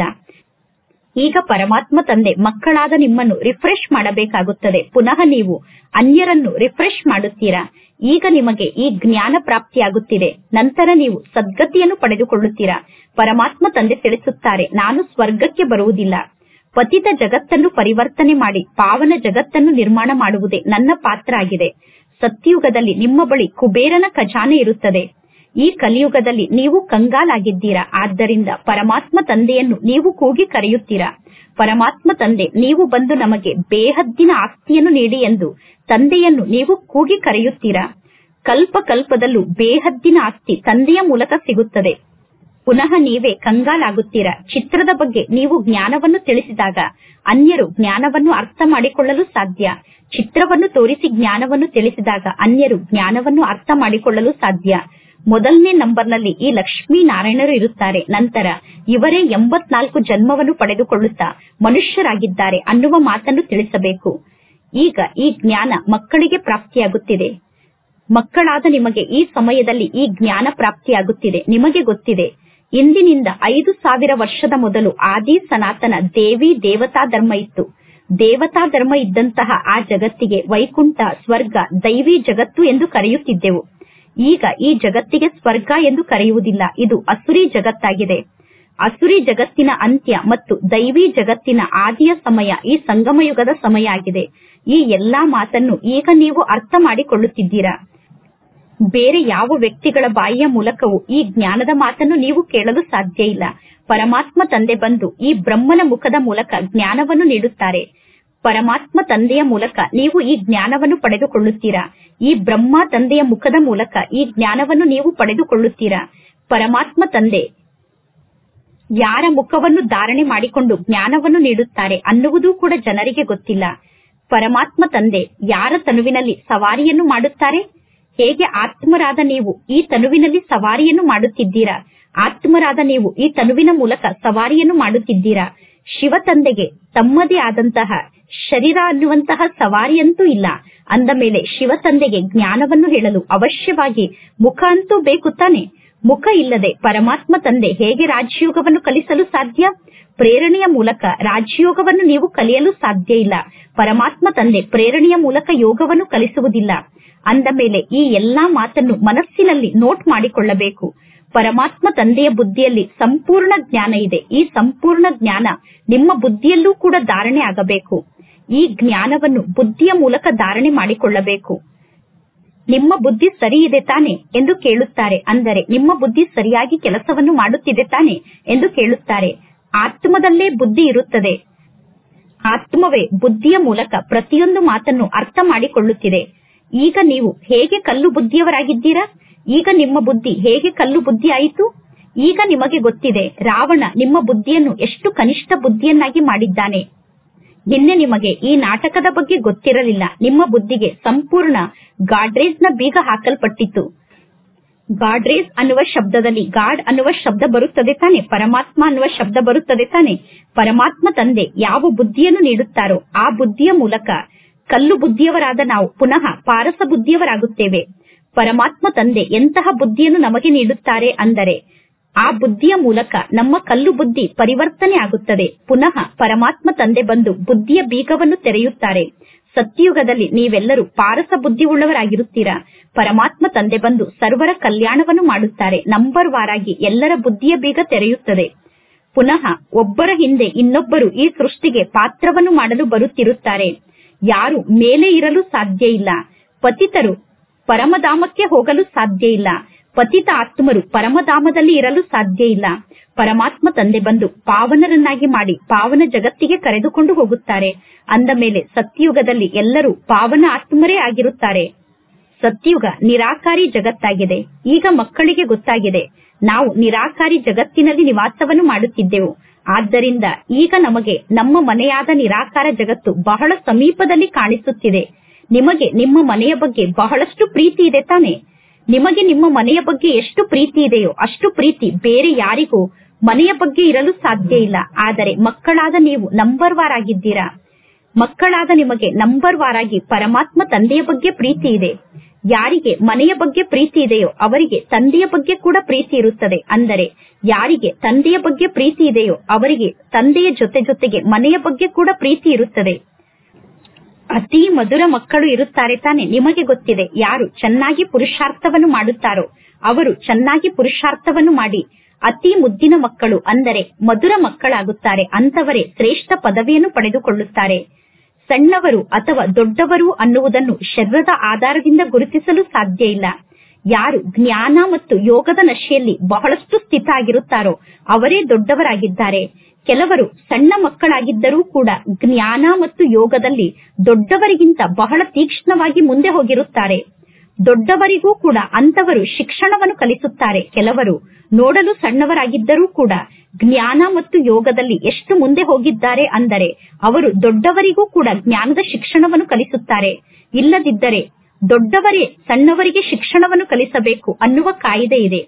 ಈಗ ಪರಮಾತ್ಮ ತಂದೆ ಮಕ್ಕಳಾದ ನಿಮ್ಮನ್ನು ರಿಫ್ರೆಶ್ ಮಾಡಬೇಕಾಗುತ್ತದೆ ಪುನಃ ನೀವು ಅನ್ಯರನ್ನು ರಿಫ್ರೆಶ್ ಮಾಡುತ್ತೀರಾ ಈಗ ನಿಮಗೆ ಈ ಜ್ಞಾನ ಪ್ರಾಪ್ತಿಯಾಗುತ್ತಿದೆ ನಂತರ ನೀವು ಸದ್ಗತಿಯನ್ನು ಪಡೆದುಕೊಳ್ಳುತ್ತೀರಾ ಪರಮಾತ್ಮ ತಂದೆ ತಿಳಿಸುತ್ತಾರೆ ನಾನು ಸ್ವರ್ಗಕ್ಕೆ ಬರುವುದಿಲ್ಲ ಪತಿತ ಜಗತ್ತನ್ನು ಪರಿವರ್ತನೆ ಮಾಡಿ ಪಾವನ ಜಗತ್ತನ್ನು ನಿರ್ಮಾಣ ಮಾಡುವುದೇ ನನ್ನ ಪಾತ್ರ ಆಗಿದೆ ಸತ್ಯುಗದಲ್ಲಿ ನಿಮ್ಮ ಬಳಿ ಕುಬೇರನ ಖಜಾನೆ ಇರುತ್ತದೆ ಈ ಕಲಿಯುಗದಲ್ಲಿ ನೀವು ಕಂಗಾಲಾಗಿದ್ದೀರಾ ಆದ್ದರಿಂದ ಪರಮಾತ್ಮ ತಂದೆಯನ್ನು ನೀವು ಕೂಗಿ ಕರೆಯುತ್ತೀರಾ ಪರಮಾತ್ಮ ತಂದೆ ನೀವು ಬಂದು ನಮಗೆ ಬೇಹದ್ದಿನ ಆಸ್ತಿಯನ್ನು ನೀಡಿ ಎಂದು ತಂದೆಯನ್ನು ನೀವು ಕೂಗಿ ಕರೆಯುತ್ತೀರಾ ಕಲ್ಪ ಕಲ್ಪದಲ್ಲೂ ಬೇಹದ್ದಿನ ಆಸ್ತಿ ತಂದೆಯ ಮೂಲಕ ಸಿಗುತ್ತದೆ ಪುನಃ ನೀವೇ ಕಂಗಾಲಾಗುತ್ತೀರಾ ಚಿತ್ರದ ಬಗ್ಗೆ ನೀವು ಜ್ಞಾನವನ್ನು ತಿಳಿಸಿದಾಗ ಅನ್ಯರು ಜ್ಞಾನವನ್ನು ಅರ್ಥ ಮಾಡಿಕೊಳ್ಳಲು ಸಾಧ್ಯ ಚಿತ್ರವನ್ನು ತೋರಿಸಿ ಜ್ಞಾನವನ್ನು ತಿಳಿಸಿದಾಗ ಅನ್ಯರು ಜ್ಞಾನವನ್ನು ಅರ್ಥ ಮಾಡಿಕೊಳ್ಳಲು ಸಾಧ್ಯ ಮೊದಲನೇ ನಂಬರ್ನಲ್ಲಿ ಈ ಲಕ್ಷ್ಮೀ ನಾರಾಯಣರು ಇರುತ್ತಾರೆ ನಂತರ ಇವರೇ ಎಂಬತ್ನಾಲ್ಕು ಜನ್ಮವನ್ನು ಪಡೆದುಕೊಳ್ಳುತ್ತಾ ಮನುಷ್ಯರಾಗಿದ್ದಾರೆ ಅನ್ನುವ ಮಾತನ್ನು ತಿಳಿಸಬೇಕು ಈಗ ಈ ಜ್ಞಾನ ಮಕ್ಕಳಿಗೆ ಪ್ರಾಪ್ತಿಯಾಗುತ್ತಿದೆ ಮಕ್ಕಳಾದ ನಿಮಗೆ ಈ ಸಮಯದಲ್ಲಿ ಈ ಜ್ಞಾನ ಪ್ರಾಪ್ತಿಯಾಗುತ್ತಿದೆ ನಿಮಗೆ ಗೊತ್ತಿದೆ ಇಂದಿನಿಂದ ಐದು ಸಾವಿರ ವರ್ಷದ ಮೊದಲು ಆದಿ ಸನಾತನ ದೇವಿ ದೇವತಾ ಧರ್ಮ ಇತ್ತು ದೇವತಾ ಧರ್ಮ ಇದ್ದಂತಹ ಆ ಜಗತ್ತಿಗೆ ವೈಕುಂಠ ಸ್ವರ್ಗ ದೈವಿ ಜಗತ್ತು ಎಂದು ಕರೆಯುತ್ತಿದ್ದೆವು ಈಗ ಈ ಜಗತ್ತಿಗೆ ಸ್ವರ್ಗ ಎಂದು ಕರೆಯುವುದಿಲ್ಲ ಇದು ಅಸುರಿ ಜಗತ್ತಾಗಿದೆ ಅಸುರಿ ಜಗತ್ತಿನ ಅಂತ್ಯ ಮತ್ತು ದೈವಿ ಜಗತ್ತಿನ ಆದಿಯ ಸಮಯ ಈ ಸಂಗಮಯುಗದ ಸಮಯ ಆಗಿದೆ ಈ ಎಲ್ಲಾ ಮಾತನ್ನು ಈಗ ನೀವು ಅರ್ಥ ಮಾಡಿಕೊಳ್ಳುತ್ತಿದ್ದೀರಾ ಬೇರೆ ಯಾವ ವ್ಯಕ್ತಿಗಳ ಬಾಯಿಯ ಮೂಲಕವೂ ಈ ಜ್ಞಾನದ ಮಾತನ್ನು ನೀವು ಕೇಳಲು ಸಾಧ್ಯ ಇಲ್ಲ ಪರಮಾತ್ಮ ತಂದೆ ಬಂದು ಈ ಬ್ರಹ್ಮನ ಮುಖದ ಮೂಲಕ ಜ್ಞಾನವನ್ನು ನೀಡುತ್ತಾರೆ ಪರಮಾತ್ಮ ತಂದೆಯ ಮೂಲಕ ನೀವು ಈ ಜ್ಞಾನವನ್ನು ಪಡೆದುಕೊಳ್ಳುತ್ತೀರಾ ಈ ಬ್ರಹ್ಮ ತಂದೆಯ ಮುಖದ ಮೂಲಕ ಈ ಜ್ಞಾನವನ್ನು ನೀವು ಪಡೆದುಕೊಳ್ಳುತ್ತೀರಾ ಪರಮಾತ್ಮ ತಂದೆ ಯಾರ ಮುಖವನ್ನು ಧಾರಣೆ ಮಾಡಿಕೊಂಡು ಜ್ಞಾನವನ್ನು ನೀಡುತ್ತಾರೆ ಅನ್ನುವುದೂ ಕೂಡ ಜನರಿಗೆ ಗೊತ್ತಿಲ್ಲ ಪರಮಾತ್ಮ ತಂದೆ ಯಾರ ತನುವಿನಲ್ಲಿ ಸವಾರಿಯನ್ನು ಮಾಡುತ್ತಾರೆ ಹೇಗೆ ಆತ್ಮರಾದ ನೀವು ಈ ತನುವಿನಲ್ಲಿ ಸವಾರಿಯನ್ನು ಮಾಡುತ್ತಿದ್ದೀರಾ ಆತ್ಮರಾದ ನೀವು ಈ ತನುವಿನ ಮೂಲಕ ಸವಾರಿಯನ್ನು ಮಾಡುತ್ತಿದ್ದೀರಾ ಶಿವ ತಂದೆಗೆ ತಮ್ಮದೇ ಆದಂತಹ ಶರೀರ ಅನ್ನುವಂತಹ ಸವಾರಿಯಂತೂ ಇಲ್ಲ ಅಂದ ಮೇಲೆ ಶಿವ ತಂದೆಗೆ ಜ್ಞಾನವನ್ನು ಹೇಳಲು ಅವಶ್ಯವಾಗಿ ಮುಖ ಅಂತೂ ಬೇಕು ತಾನೆ ಮುಖ ಇಲ್ಲದೆ ಪರಮಾತ್ಮ ತಂದೆ ಹೇಗೆ ರಾಜಯೋಗವನ್ನು ಕಲಿಸಲು ಸಾಧ್ಯ ಪ್ರೇರಣೆಯ ಮೂಲಕ ರಾಜಯೋಗವನ್ನು ನೀವು ಕಲಿಯಲು ಸಾಧ್ಯ ಇಲ್ಲ ಪರಮಾತ್ಮ ತಂದೆ ಪ್ರೇರಣೆಯ ಮೂಲಕ ಯೋಗವನ್ನು ಕಲಿಸುವುದಿಲ್ಲ ಅಂದ ಮೇಲೆ ಈ ಎಲ್ಲಾ ಮಾತನ್ನು ಮನಸ್ಸಿನಲ್ಲಿ ನೋಟ್ ಮಾಡಿಕೊಳ್ಳಬೇಕು ಪರಮಾತ್ಮ ತಂದೆಯ ಬುದ್ಧಿಯಲ್ಲಿ ಸಂಪೂರ್ಣ ಜ್ಞಾನ ಇದೆ ಈ ಸಂಪೂರ್ಣ ಜ್ಞಾನ ನಿಮ್ಮ ಬುದ್ಧಿಯಲ್ಲೂ ಕೂಡ ಧಾರಣೆ ಆಗಬೇಕು ಈ ಜ್ಞಾನವನ್ನು ಬುದ್ಧಿಯ ಮೂಲಕ ಧಾರಣೆ ಮಾಡಿಕೊಳ್ಳಬೇಕು ನಿಮ್ಮ ಬುದ್ಧಿ ಸರಿ ಇದೆ ತಾನೆ ಎಂದು ಕೇಳುತ್ತಾರೆ ಅಂದರೆ ನಿಮ್ಮ ಬುದ್ಧಿ ಸರಿಯಾಗಿ ಕೆಲಸವನ್ನು ಮಾಡುತ್ತಿದೆ ತಾನೆ ಎಂದು ಕೇಳುತ್ತಾರೆ ಆತ್ಮದಲ್ಲೇ ಬುದ್ಧಿ ಇರುತ್ತದೆ ಆತ್ಮವೇ ಬುದ್ಧಿಯ ಮೂಲಕ ಪ್ರತಿಯೊಂದು ಮಾತನ್ನು ಅರ್ಥ ಮಾಡಿಕೊಳ್ಳುತ್ತಿದೆ ಈಗ ನೀವು ಹೇಗೆ ಕಲ್ಲು ಬುದ್ಧಿಯವರಾಗಿದ್ದೀರಾ ಈಗ ನಿಮ್ಮ ಬುದ್ಧಿ ಹೇಗೆ ಕಲ್ಲು ಬುದ್ಧಿ ಆಯಿತು ಈಗ ನಿಮಗೆ ಗೊತ್ತಿದೆ ರಾವಣ ನಿಮ್ಮ ಬುದ್ಧಿಯನ್ನು ಎಷ್ಟು ಕನಿಷ್ಠ ಬುದ್ಧಿಯನ್ನಾಗಿ ಮಾಡಿದ್ದಾನೆ ನಿನ್ನೆ ನಿಮಗೆ ಈ ನಾಟಕದ ಬಗ್ಗೆ ಗೊತ್ತಿರಲಿಲ್ಲ ನಿಮ್ಮ ಬುದ್ಧಿಗೆ ಸಂಪೂರ್ಣ ಗಾಡ್ರೇಜ್ ನ ಬೀಗ ಹಾಕಲ್ಪಟ್ಟಿತ್ತು ಗಾಡ್ರೇಜ್ ಅನ್ನುವ ಶಬ್ದದಲ್ಲಿ ಗಾಡ್ ಅನ್ನುವ ಶಬ್ದ ಬರುತ್ತದೆ ತಾನೆ ಪರಮಾತ್ಮ ಅನ್ನುವ ಶಬ್ದ ಬರುತ್ತದೆ ತಾನೆ ಪರಮಾತ್ಮ ತಂದೆ ಯಾವ ಬುದ್ಧಿಯನ್ನು ನೀಡುತ್ತಾರೋ ಆ ಬುದ್ಧಿಯ ಮೂಲಕ ಕಲ್ಲು ಬುದ್ಧಿಯವರಾದ ನಾವು ಪುನಃ ಪಾರಸ ಬುದ್ಧಿಯವರಾಗುತ್ತೇವೆ ಪರಮಾತ್ಮ ತಂದೆ ಎಂತಹ ಬುದ್ಧಿಯನ್ನು ನಮಗೆ ನೀಡುತ್ತಾರೆ ಅಂದರೆ ಆ ಬುದ್ಧಿಯ ಮೂಲಕ ನಮ್ಮ ಕಲ್ಲು ಬುದ್ಧಿ ಪರಿವರ್ತನೆ ಆಗುತ್ತದೆ ಪುನಃ ಪರಮಾತ್ಮ ತಂದೆ ಬಂದು ಬುದ್ಧಿಯ ಬೀಗವನ್ನು ತೆರೆಯುತ್ತಾರೆ ಸತ್ಯಯುಗದಲ್ಲಿ ನೀವೆಲ್ಲರೂ ಪಾರಸ ಬುದ್ಧಿ ಉಳ್ಳವರಾಗಿರುತ್ತೀರಾ ಪರಮಾತ್ಮ ತಂದೆ ಬಂದು ಸರ್ವರ ಕಲ್ಯಾಣವನ್ನು ಮಾಡುತ್ತಾರೆ ನಂಬರ್ ವಾರಾಗಿ ಎಲ್ಲರ ಬುದ್ಧಿಯ ಬೀಗ ತೆರೆಯುತ್ತದೆ ಪುನಃ ಒಬ್ಬರ ಹಿಂದೆ ಇನ್ನೊಬ್ಬರು ಈ ಸೃಷ್ಟಿಗೆ ಪಾತ್ರವನ್ನು ಮಾಡಲು ಬರುತ್ತಿರುತ್ತಾರೆ ಯಾರು ಮೇಲೆ ಇರಲು ಸಾಧ್ಯ ಇಲ್ಲ ಪತಿತರು ಪರಮಧಾಮಕ್ಕೆ ಹೋಗಲು ಸಾಧ್ಯ ಇಲ್ಲ ಪತಿತ ಆತ್ಮರು ಪರಮಧಾಮದಲ್ಲಿ ಇರಲು ಸಾಧ್ಯ ಇಲ್ಲ ಪರಮಾತ್ಮ ತಂದೆ ಬಂದು ಪಾವನರನ್ನಾಗಿ ಮಾಡಿ ಪಾವನ ಜಗತ್ತಿಗೆ ಕರೆದುಕೊಂಡು ಹೋಗುತ್ತಾರೆ ಅಂದ ಮೇಲೆ ಸತ್ಯಯುಗದಲ್ಲಿ ಎಲ್ಲರೂ ಪಾವನ ಆತ್ಮರೇ ಆಗಿರುತ್ತಾರೆ ಸತ್ಯುಗ ನಿರಾಕಾರಿ ಜಗತ್ತಾಗಿದೆ ಈಗ ಮಕ್ಕಳಿಗೆ ಗೊತ್ತಾಗಿದೆ ನಾವು ನಿರಾಕಾರಿ ಜಗತ್ತಿನಲ್ಲಿ ನಿವಾಸವನ್ನು ಮಾಡುತ್ತಿದ್ದೆವು ಆದ್ದರಿಂದ ಈಗ ನಮಗೆ ನಮ್ಮ ಮನೆಯಾದ ನಿರಾಕಾರ ಜಗತ್ತು ಬಹಳ ಸಮೀಪದಲ್ಲಿ ಕಾಣಿಸುತ್ತಿದೆ ನಿಮಗೆ ನಿಮ್ಮ ಮನೆಯ ಬಗ್ಗೆ ಬಹಳಷ್ಟು ಪ್ರೀತಿ ಇದೆ ತಾನೆ ನಿಮಗೆ ನಿಮ್ಮ ಮನೆಯ ಬಗ್ಗೆ ಎಷ್ಟು ಪ್ರೀತಿ ಇದೆಯೋ ಅಷ್ಟು ಪ್ರೀತಿ ಬೇರೆ ಯಾರಿಗೂ ಮನೆಯ ಬಗ್ಗೆ ಇರಲು ಸಾಧ್ಯ ಇಲ್ಲ ಆದರೆ ಮಕ್ಕಳಾದ ನೀವು ನಂಬರ್ ವಾರ್ ಆಗಿದ್ದೀರಾ ಮಕ್ಕಳಾದ ನಿಮಗೆ ನಂಬರ್ ವಾರ್ ಆಗಿ ಪರಮಾತ್ಮ ತಂದೆಯ ಬಗ್ಗೆ ಪ್ರೀತಿ ಇದೆ ಯಾರಿಗೆ ಮನೆಯ ಬಗ್ಗೆ ಪ್ರೀತಿ ಇದೆಯೋ ಅವರಿಗೆ ತಂದೆಯ ಬಗ್ಗೆ ಕೂಡ ಪ್ರೀತಿ ಇರುತ್ತದೆ ಅಂದರೆ ಯಾರಿಗೆ ತಂದೆಯ ಬಗ್ಗೆ ಪ್ರೀತಿ ಇದೆಯೋ ಅವರಿಗೆ ತಂದೆಯ ಜೊತೆ ಜೊತೆಗೆ ಮನೆಯ ಬಗ್ಗೆ ಕೂಡ ಪ್ರೀತಿ ಇರುತ್ತದೆ ಅತಿ ಮಧುರ ಮಕ್ಕಳು ಇರುತ್ತಾರೆ ತಾನೆ ನಿಮಗೆ ಗೊತ್ತಿದೆ ಯಾರು ಚೆನ್ನಾಗಿ ಪುರುಷಾರ್ಥವನ್ನು ಮಾಡುತ್ತಾರೋ ಅವರು ಚೆನ್ನಾಗಿ ಪುರುಷಾರ್ಥವನ್ನು ಮಾಡಿ ಅತಿ ಮುದ್ದಿನ ಮಕ್ಕಳು ಅಂದರೆ ಮಧುರ ಮಕ್ಕಳಾಗುತ್ತಾರೆ ಅಂತವರೇ ಶ್ರೇಷ್ಠ ಪದವಿಯನ್ನು ಪಡೆದುಕೊಳ್ಳುತ್ತಾರೆ ಸಣ್ಣವರು ಅಥವಾ ದೊಡ್ಡವರು ಅನ್ನುವುದನ್ನು ಶರೀರದ ಆಧಾರದಿಂದ ಗುರುತಿಸಲು ಸಾಧ್ಯ ಇಲ್ಲ ಯಾರು ಜ್ಞಾನ ಮತ್ತು ಯೋಗದ ನಶೆಯಲ್ಲಿ ಬಹಳಷ್ಟು ಸ್ಥಿತ ಆಗಿರುತ್ತಾರೋ ಅವರೇ ದೊಡ್ಡವರಾಗಿದ್ದಾರೆ ಕೆಲವರು ಸಣ್ಣ ಮಕ್ಕಳಾಗಿದ್ದರೂ ಕೂಡ ಜ್ಞಾನ ಮತ್ತು ಯೋಗದಲ್ಲಿ ದೊಡ್ಡವರಿಗಿಂತ ಬಹಳ ತೀಕ್ಷ್ಣವಾಗಿ ಮುಂದೆ ಹೋಗಿರುತ್ತಾರೆ ದೊಡ್ಡವರಿಗೂ ಕೂಡ ಅಂತವರು ಶಿಕ್ಷಣವನ್ನು ಕಲಿಸುತ್ತಾರೆ ಕೆಲವರು ನೋಡಲು ಸಣ್ಣವರಾಗಿದ್ದರೂ ಕೂಡ ಜ್ಞಾನ ಮತ್ತು ಯೋಗದಲ್ಲಿ ಎಷ್ಟು ಮುಂದೆ ಹೋಗಿದ್ದಾರೆ ಅಂದರೆ ಅವರು ದೊಡ್ಡವರಿಗೂ ಕೂಡ ಜ್ಞಾನದ ಶಿಕ್ಷಣವನ್ನು ಕಲಿಸುತ್ತಾರೆ ಇಲ್ಲದಿದ್ದರೆ ದೊಡ್ಡವರೇ ಸಣ್ಣವರಿಗೆ ಶಿಕ್ಷಣವನ್ನು ಕಲಿಸಬೇಕು ಅನ್ನುವ ಕಾಯಿದೆ ಇದೆ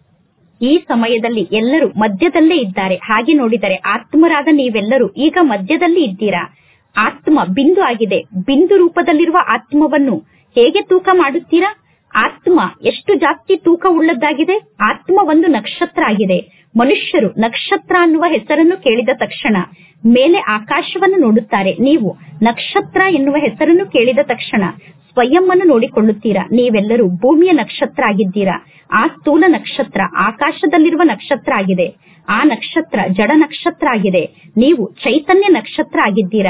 ಈ ಸಮಯದಲ್ಲಿ ಎಲ್ಲರೂ ಮಧ್ಯದಲ್ಲೇ ಇದ್ದಾರೆ ಹಾಗೆ ನೋಡಿದರೆ ಆತ್ಮರಾದ ನೀವೆಲ್ಲರೂ ಈಗ ಮಧ್ಯದಲ್ಲಿ ಇದ್ದೀರಾ ಆತ್ಮ ಬಿಂದು ಆಗಿದೆ ಬಿಂದು ರೂಪದಲ್ಲಿರುವ ಆತ್ಮವನ್ನು ಹೇಗೆ ತೂಕ ಮಾಡುತ್ತೀರಾ ಆತ್ಮ ಎಷ್ಟು ಜಾಸ್ತಿ ತೂಕ ಉಳ್ಳದ್ದಾಗಿದೆ ಆತ್ಮ ಒಂದು ನಕ್ಷತ್ರ ಆಗಿದೆ ಮನುಷ್ಯರು ನಕ್ಷತ್ರ ಅನ್ನುವ ಹೆಸರನ್ನು ಕೇಳಿದ ತಕ್ಷಣ ಮೇಲೆ ಆಕಾಶವನ್ನು ನೋಡುತ್ತಾರೆ ನೀವು ನಕ್ಷತ್ರ ಎನ್ನುವ ಹೆಸರನ್ನು ಕೇಳಿದ ತಕ್ಷಣ ಸ್ವಯಂ ಅನ್ನು ನೋಡಿಕೊಳ್ಳುತ್ತೀರಾ ನೀವೆಲ್ಲರೂ ಭೂಮಿಯ ನಕ್ಷತ್ರ ಆಗಿದ್ದೀರಾ ಆ ಸ್ಥೂಲ ನಕ್ಷತ್ರ ಆಕಾಶದಲ್ಲಿರುವ ನಕ್ಷತ್ರ ಆಗಿದೆ ಆ ನಕ್ಷತ್ರ ಜಡ ನಕ್ಷತ್ರ ಆಗಿದೆ ನೀವು ಚೈತನ್ಯ ನಕ್ಷತ್ರ ಆಗಿದ್ದೀರಾ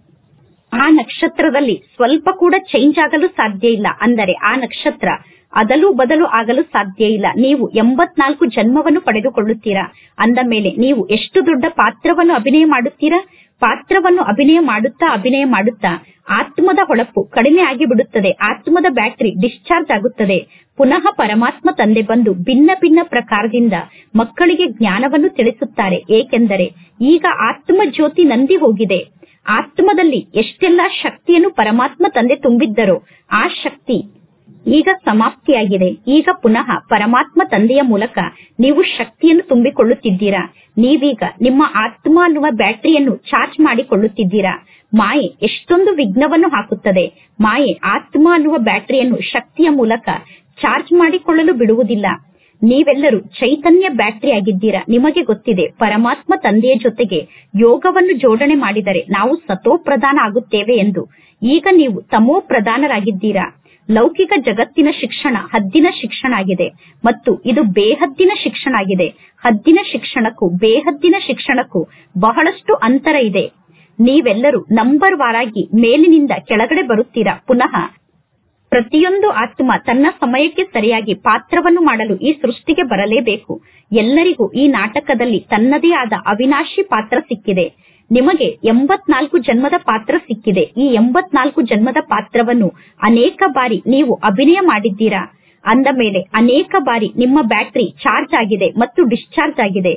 ಆ ನಕ್ಷತ್ರದಲ್ಲಿ ಸ್ವಲ್ಪ ಕೂಡ ಚೇಂಜ್ ಆಗಲು ಸಾಧ್ಯ ಇಲ್ಲ ಅಂದರೆ ಆ ನಕ್ಷತ್ರ ಅದಲು ಬದಲು ಆಗಲು ಸಾಧ್ಯ ಇಲ್ಲ ನೀವು ಎಂಬತ್ನಾಲ್ಕು ಜನ್ಮವನ್ನು ಪಡೆದುಕೊಳ್ಳುತ್ತೀರಾ ಅಂದ ಮೇಲೆ ನೀವು ಎಷ್ಟು ದೊಡ್ಡ ಪಾತ್ರವನ್ನು ಅಭಿನಯ ಮಾಡುತ್ತೀರಾ ಪಾತ್ರವನ್ನು ಅಭಿನಯ ಮಾಡುತ್ತಾ ಅಭಿನಯ ಮಾಡುತ್ತಾ ಆತ್ಮದ ಹೊಳಪು ಕಡಿಮೆ ಆಗಿ ಬಿಡುತ್ತದೆ ಆತ್ಮದ ಬ್ಯಾಟರಿ ಡಿಸ್ಚಾರ್ಜ್ ಆಗುತ್ತದೆ ಪುನಃ ಪರಮಾತ್ಮ ತಂದೆ ಬಂದು ಭಿನ್ನ ಭಿನ್ನ ಪ್ರಕಾರದಿಂದ ಮಕ್ಕಳಿಗೆ ಜ್ಞಾನವನ್ನು ತಿಳಿಸುತ್ತಾರೆ ಏಕೆಂದರೆ ಈಗ ಆತ್ಮ ಜ್ಯೋತಿ ನಂದಿ ಹೋಗಿದೆ ಆತ್ಮದಲ್ಲಿ ಎಷ್ಟೆಲ್ಲಾ ಶಕ್ತಿಯನ್ನು ಪರಮಾತ್ಮ ತಂದೆ ತುಂಬಿದ್ದರೋ ಆ ಶಕ್ತಿ ಈಗ ಸಮಾಪ್ತಿಯಾಗಿದೆ ಈಗ ಪುನಃ ಪರಮಾತ್ಮ ತಂದೆಯ ಮೂಲಕ ನೀವು ಶಕ್ತಿಯನ್ನು ತುಂಬಿಕೊಳ್ಳುತ್ತಿದ್ದೀರಾ ನೀವೀಗ ನಿಮ್ಮ ಆತ್ಮ ಅನ್ನುವ ಬ್ಯಾಟರಿಯನ್ನು ಚಾರ್ಜ್ ಮಾಡಿಕೊಳ್ಳುತ್ತಿದ್ದೀರಾ ಮಾಯೆ ಎಷ್ಟೊಂದು ವಿಘ್ನವನ್ನು ಹಾಕುತ್ತದೆ ಮಾಯೆ ಆತ್ಮ ಅನ್ನುವ ಬ್ಯಾಟರಿಯನ್ನು ಶಕ್ತಿಯ ಮೂಲಕ ಚಾರ್ಜ್ ಮಾಡಿಕೊಳ್ಳಲು ಬಿಡುವುದಿಲ್ಲ ನೀವೆಲ್ಲರೂ ಚೈತನ್ಯ ಬ್ಯಾಟರಿ ಆಗಿದ್ದೀರಾ ನಿಮಗೆ ಗೊತ್ತಿದೆ ಪರಮಾತ್ಮ ತಂದೆಯ ಜೊತೆಗೆ ಯೋಗವನ್ನು ಜೋಡಣೆ ಮಾಡಿದರೆ ನಾವು ಸತೋ ಪ್ರಧಾನ ಆಗುತ್ತೇವೆ ಎಂದು ಈಗ ನೀವು ತಮೋ ಪ್ರಧಾನರಾಗಿದ್ದೀರಾ ಲೌಕಿಕ ಜಗತ್ತಿನ ಶಿಕ್ಷಣ ಹದ್ದಿನ ಶಿಕ್ಷಣ ಆಗಿದೆ ಮತ್ತು ಇದು ಬೇಹದ್ದಿನ ಶಿಕ್ಷಣ ಆಗಿದೆ ಹದ್ದಿನ ಶಿಕ್ಷಣಕ್ಕೂ ಬೇಹದ್ದಿನ ಶಿಕ್ಷಣಕ್ಕೂ ಬಹಳಷ್ಟು ಅಂತರ ಇದೆ ನೀವೆಲ್ಲರೂ ನಂಬರ್ ವಾರಾಗಿ ಮೇಲಿನಿಂದ ಕೆಳಗಡೆ ಬರುತ್ತೀರಾ ಪುನಃ ಪ್ರತಿಯೊಂದು ಆತ್ಮ ತನ್ನ ಸಮಯಕ್ಕೆ ಸರಿಯಾಗಿ ಪಾತ್ರವನ್ನು ಮಾಡಲು ಈ ಸೃಷ್ಟಿಗೆ ಬರಲೇಬೇಕು ಎಲ್ಲರಿಗೂ ಈ ನಾಟಕದಲ್ಲಿ ತನ್ನದೇ ಆದ ಅವಿನಾಶಿ ಪಾತ್ರ ಸಿಕ್ಕಿದೆ ನಿಮಗೆ ಎಂಬತ್ನಾಲ್ಕು ಜನ್ಮದ ಪಾತ್ರ ಸಿಕ್ಕಿದೆ ಈ ಎಂಬತ್ನಾಲ್ಕು ಜನ್ಮದ ಪಾತ್ರವನ್ನು ಅನೇಕ ಬಾರಿ ನೀವು ಅಭಿನಯ ಮಾಡಿದ್ದೀರಾ ಅಂದ ಮೇಲೆ ಅನೇಕ ಬಾರಿ ನಿಮ್ಮ ಬ್ಯಾಟರಿ ಚಾರ್ಜ್ ಆಗಿದೆ ಮತ್ತು ಡಿಸ್ಚಾರ್ಜ್ ಆಗಿದೆ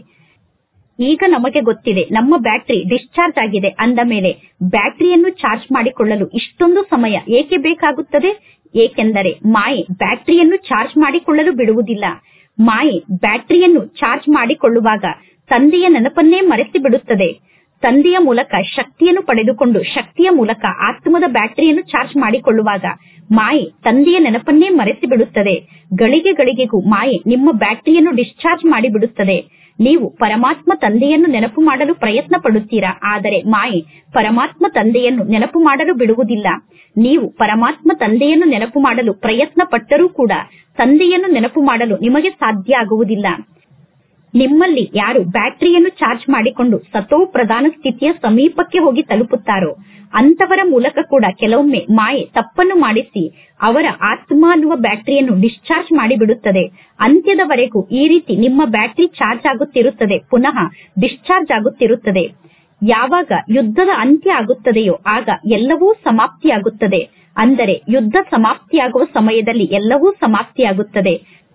ಈಗ ನಮಗೆ ಗೊತ್ತಿದೆ ನಮ್ಮ ಬ್ಯಾಟರಿ ಡಿಸ್ಚಾರ್ಜ್ ಆಗಿದೆ ಅಂದ ಮೇಲೆ ಬ್ಯಾಟರಿಯನ್ನು ಚಾರ್ಜ್ ಮಾಡಿಕೊಳ್ಳಲು ಇಷ್ಟೊಂದು ಸಮಯ ಏಕೆ ಬೇಕಾಗುತ್ತದೆ ಏಕೆಂದರೆ ಮಾಯೆ ಬ್ಯಾಟರಿಯನ್ನು ಚಾರ್ಜ್ ಮಾಡಿಕೊಳ್ಳಲು ಬಿಡುವುದಿಲ್ಲ ಮಾಯೆ ಬ್ಯಾಟರಿಯನ್ನು ಚಾರ್ಜ್ ಮಾಡಿಕೊಳ್ಳುವಾಗ ತಂದೆಯ ನೆನಪನ್ನೇ ಮರೆಸಿ ಬಿಡುತ್ತದೆ ತಂದೆಯ ಮೂಲಕ ಶಕ್ತಿಯನ್ನು ಪಡೆದುಕೊಂಡು ಶಕ್ತಿಯ ಮೂಲಕ ಆತ್ಮದ ಬ್ಯಾಟರಿಯನ್ನು ಚಾರ್ಜ್ ಮಾಡಿಕೊಳ್ಳುವಾಗ ಮಾಯೆ ತಂದೆಯ ನೆನಪನ್ನೇ ಮರೆಸಿ ಬಿಡುತ್ತದೆ ಗಳಿಗೆ ಗಳಿಗೆಗೂ ಮಾಯೆ ನಿಮ್ಮ ಬ್ಯಾಟರಿಯನ್ನು ಡಿಸ್ಚಾರ್ಜ್ ಮಾಡಿಬಿಡುತ್ತದೆ ನೀವು ಪರಮಾತ್ಮ ತಂದೆಯನ್ನು ನೆನಪು ಮಾಡಲು ಪ್ರಯತ್ನ ಪಡುತ್ತೀರಾ ಆದರೆ ಮಾಯೆ ಪರಮಾತ್ಮ ತಂದೆಯನ್ನು ನೆನಪು ಮಾಡಲು ಬಿಡುವುದಿಲ್ಲ ನೀವು ಪರಮಾತ್ಮ ತಂದೆಯನ್ನು ನೆನಪು ಮಾಡಲು ಪ್ರಯತ್ನ ಪಟ್ಟರೂ ಕೂಡ ತಂದೆಯನ್ನು ನೆನಪು ಮಾಡಲು ನಿಮಗೆ ಸಾಧ್ಯ ಆಗುವುದಿಲ್ಲ ನಿಮ್ಮಲ್ಲಿ ಯಾರು ಬ್ಯಾಟರಿಯನ್ನು ಚಾರ್ಜ್ ಮಾಡಿಕೊಂಡು ಸತೋ ಪ್ರಧಾನ ಸ್ಥಿತಿಯ ಸಮೀಪಕ್ಕೆ ಹೋಗಿ ತಲುಪುತ್ತಾರೋ ಅಂತವರ ಮೂಲಕ ಕೂಡ ಕೆಲವೊಮ್ಮೆ ಮಾಯೆ ತಪ್ಪನ್ನು ಮಾಡಿಸಿ ಅವರ ಆತ್ಮ ಅನ್ನುವ ಬ್ಯಾಟರಿಯನ್ನು ಡಿಸ್ಚಾರ್ಜ್ ಮಾಡಿಬಿಡುತ್ತದೆ ಅಂತ್ಯದವರೆಗೂ ಈ ರೀತಿ ನಿಮ್ಮ ಬ್ಯಾಟರಿ ಚಾರ್ಜ್ ಆಗುತ್ತಿರುತ್ತದೆ ಪುನಃ ಡಿಸ್ಚಾರ್ಜ್ ಆಗುತ್ತಿರುತ್ತದೆ ಯಾವಾಗ ಯುದ್ಧದ ಅಂತ್ಯ ಆಗುತ್ತದೆಯೋ ಆಗ ಎಲ್ಲವೂ ಸಮಾಪ್ತಿಯಾಗುತ್ತದೆ ಅಂದರೆ ಯುದ್ಧ ಸಮಾಪ್ತಿಯಾಗುವ ಸಮಯದಲ್ಲಿ ಎಲ್ಲವೂ ಸಮಾಪ್ತಿಯಾಗುತ್ತದೆ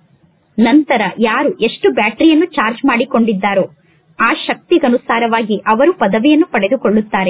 ನಂತರ ಯಾರು ಎಷ್ಟು ಬ್ಯಾಟರಿಯನ್ನು ಚಾರ್ಜ್ ಮಾಡಿಕೊಂಡಿದ್ದಾರೋ ಆ ಶಕ್ತಿಗನುಸಾರವಾಗಿ ಅವರು ಪದವಿಯನ್ನು ಪಡೆದುಕೊಳ್ಳುತ್ತಾರೆ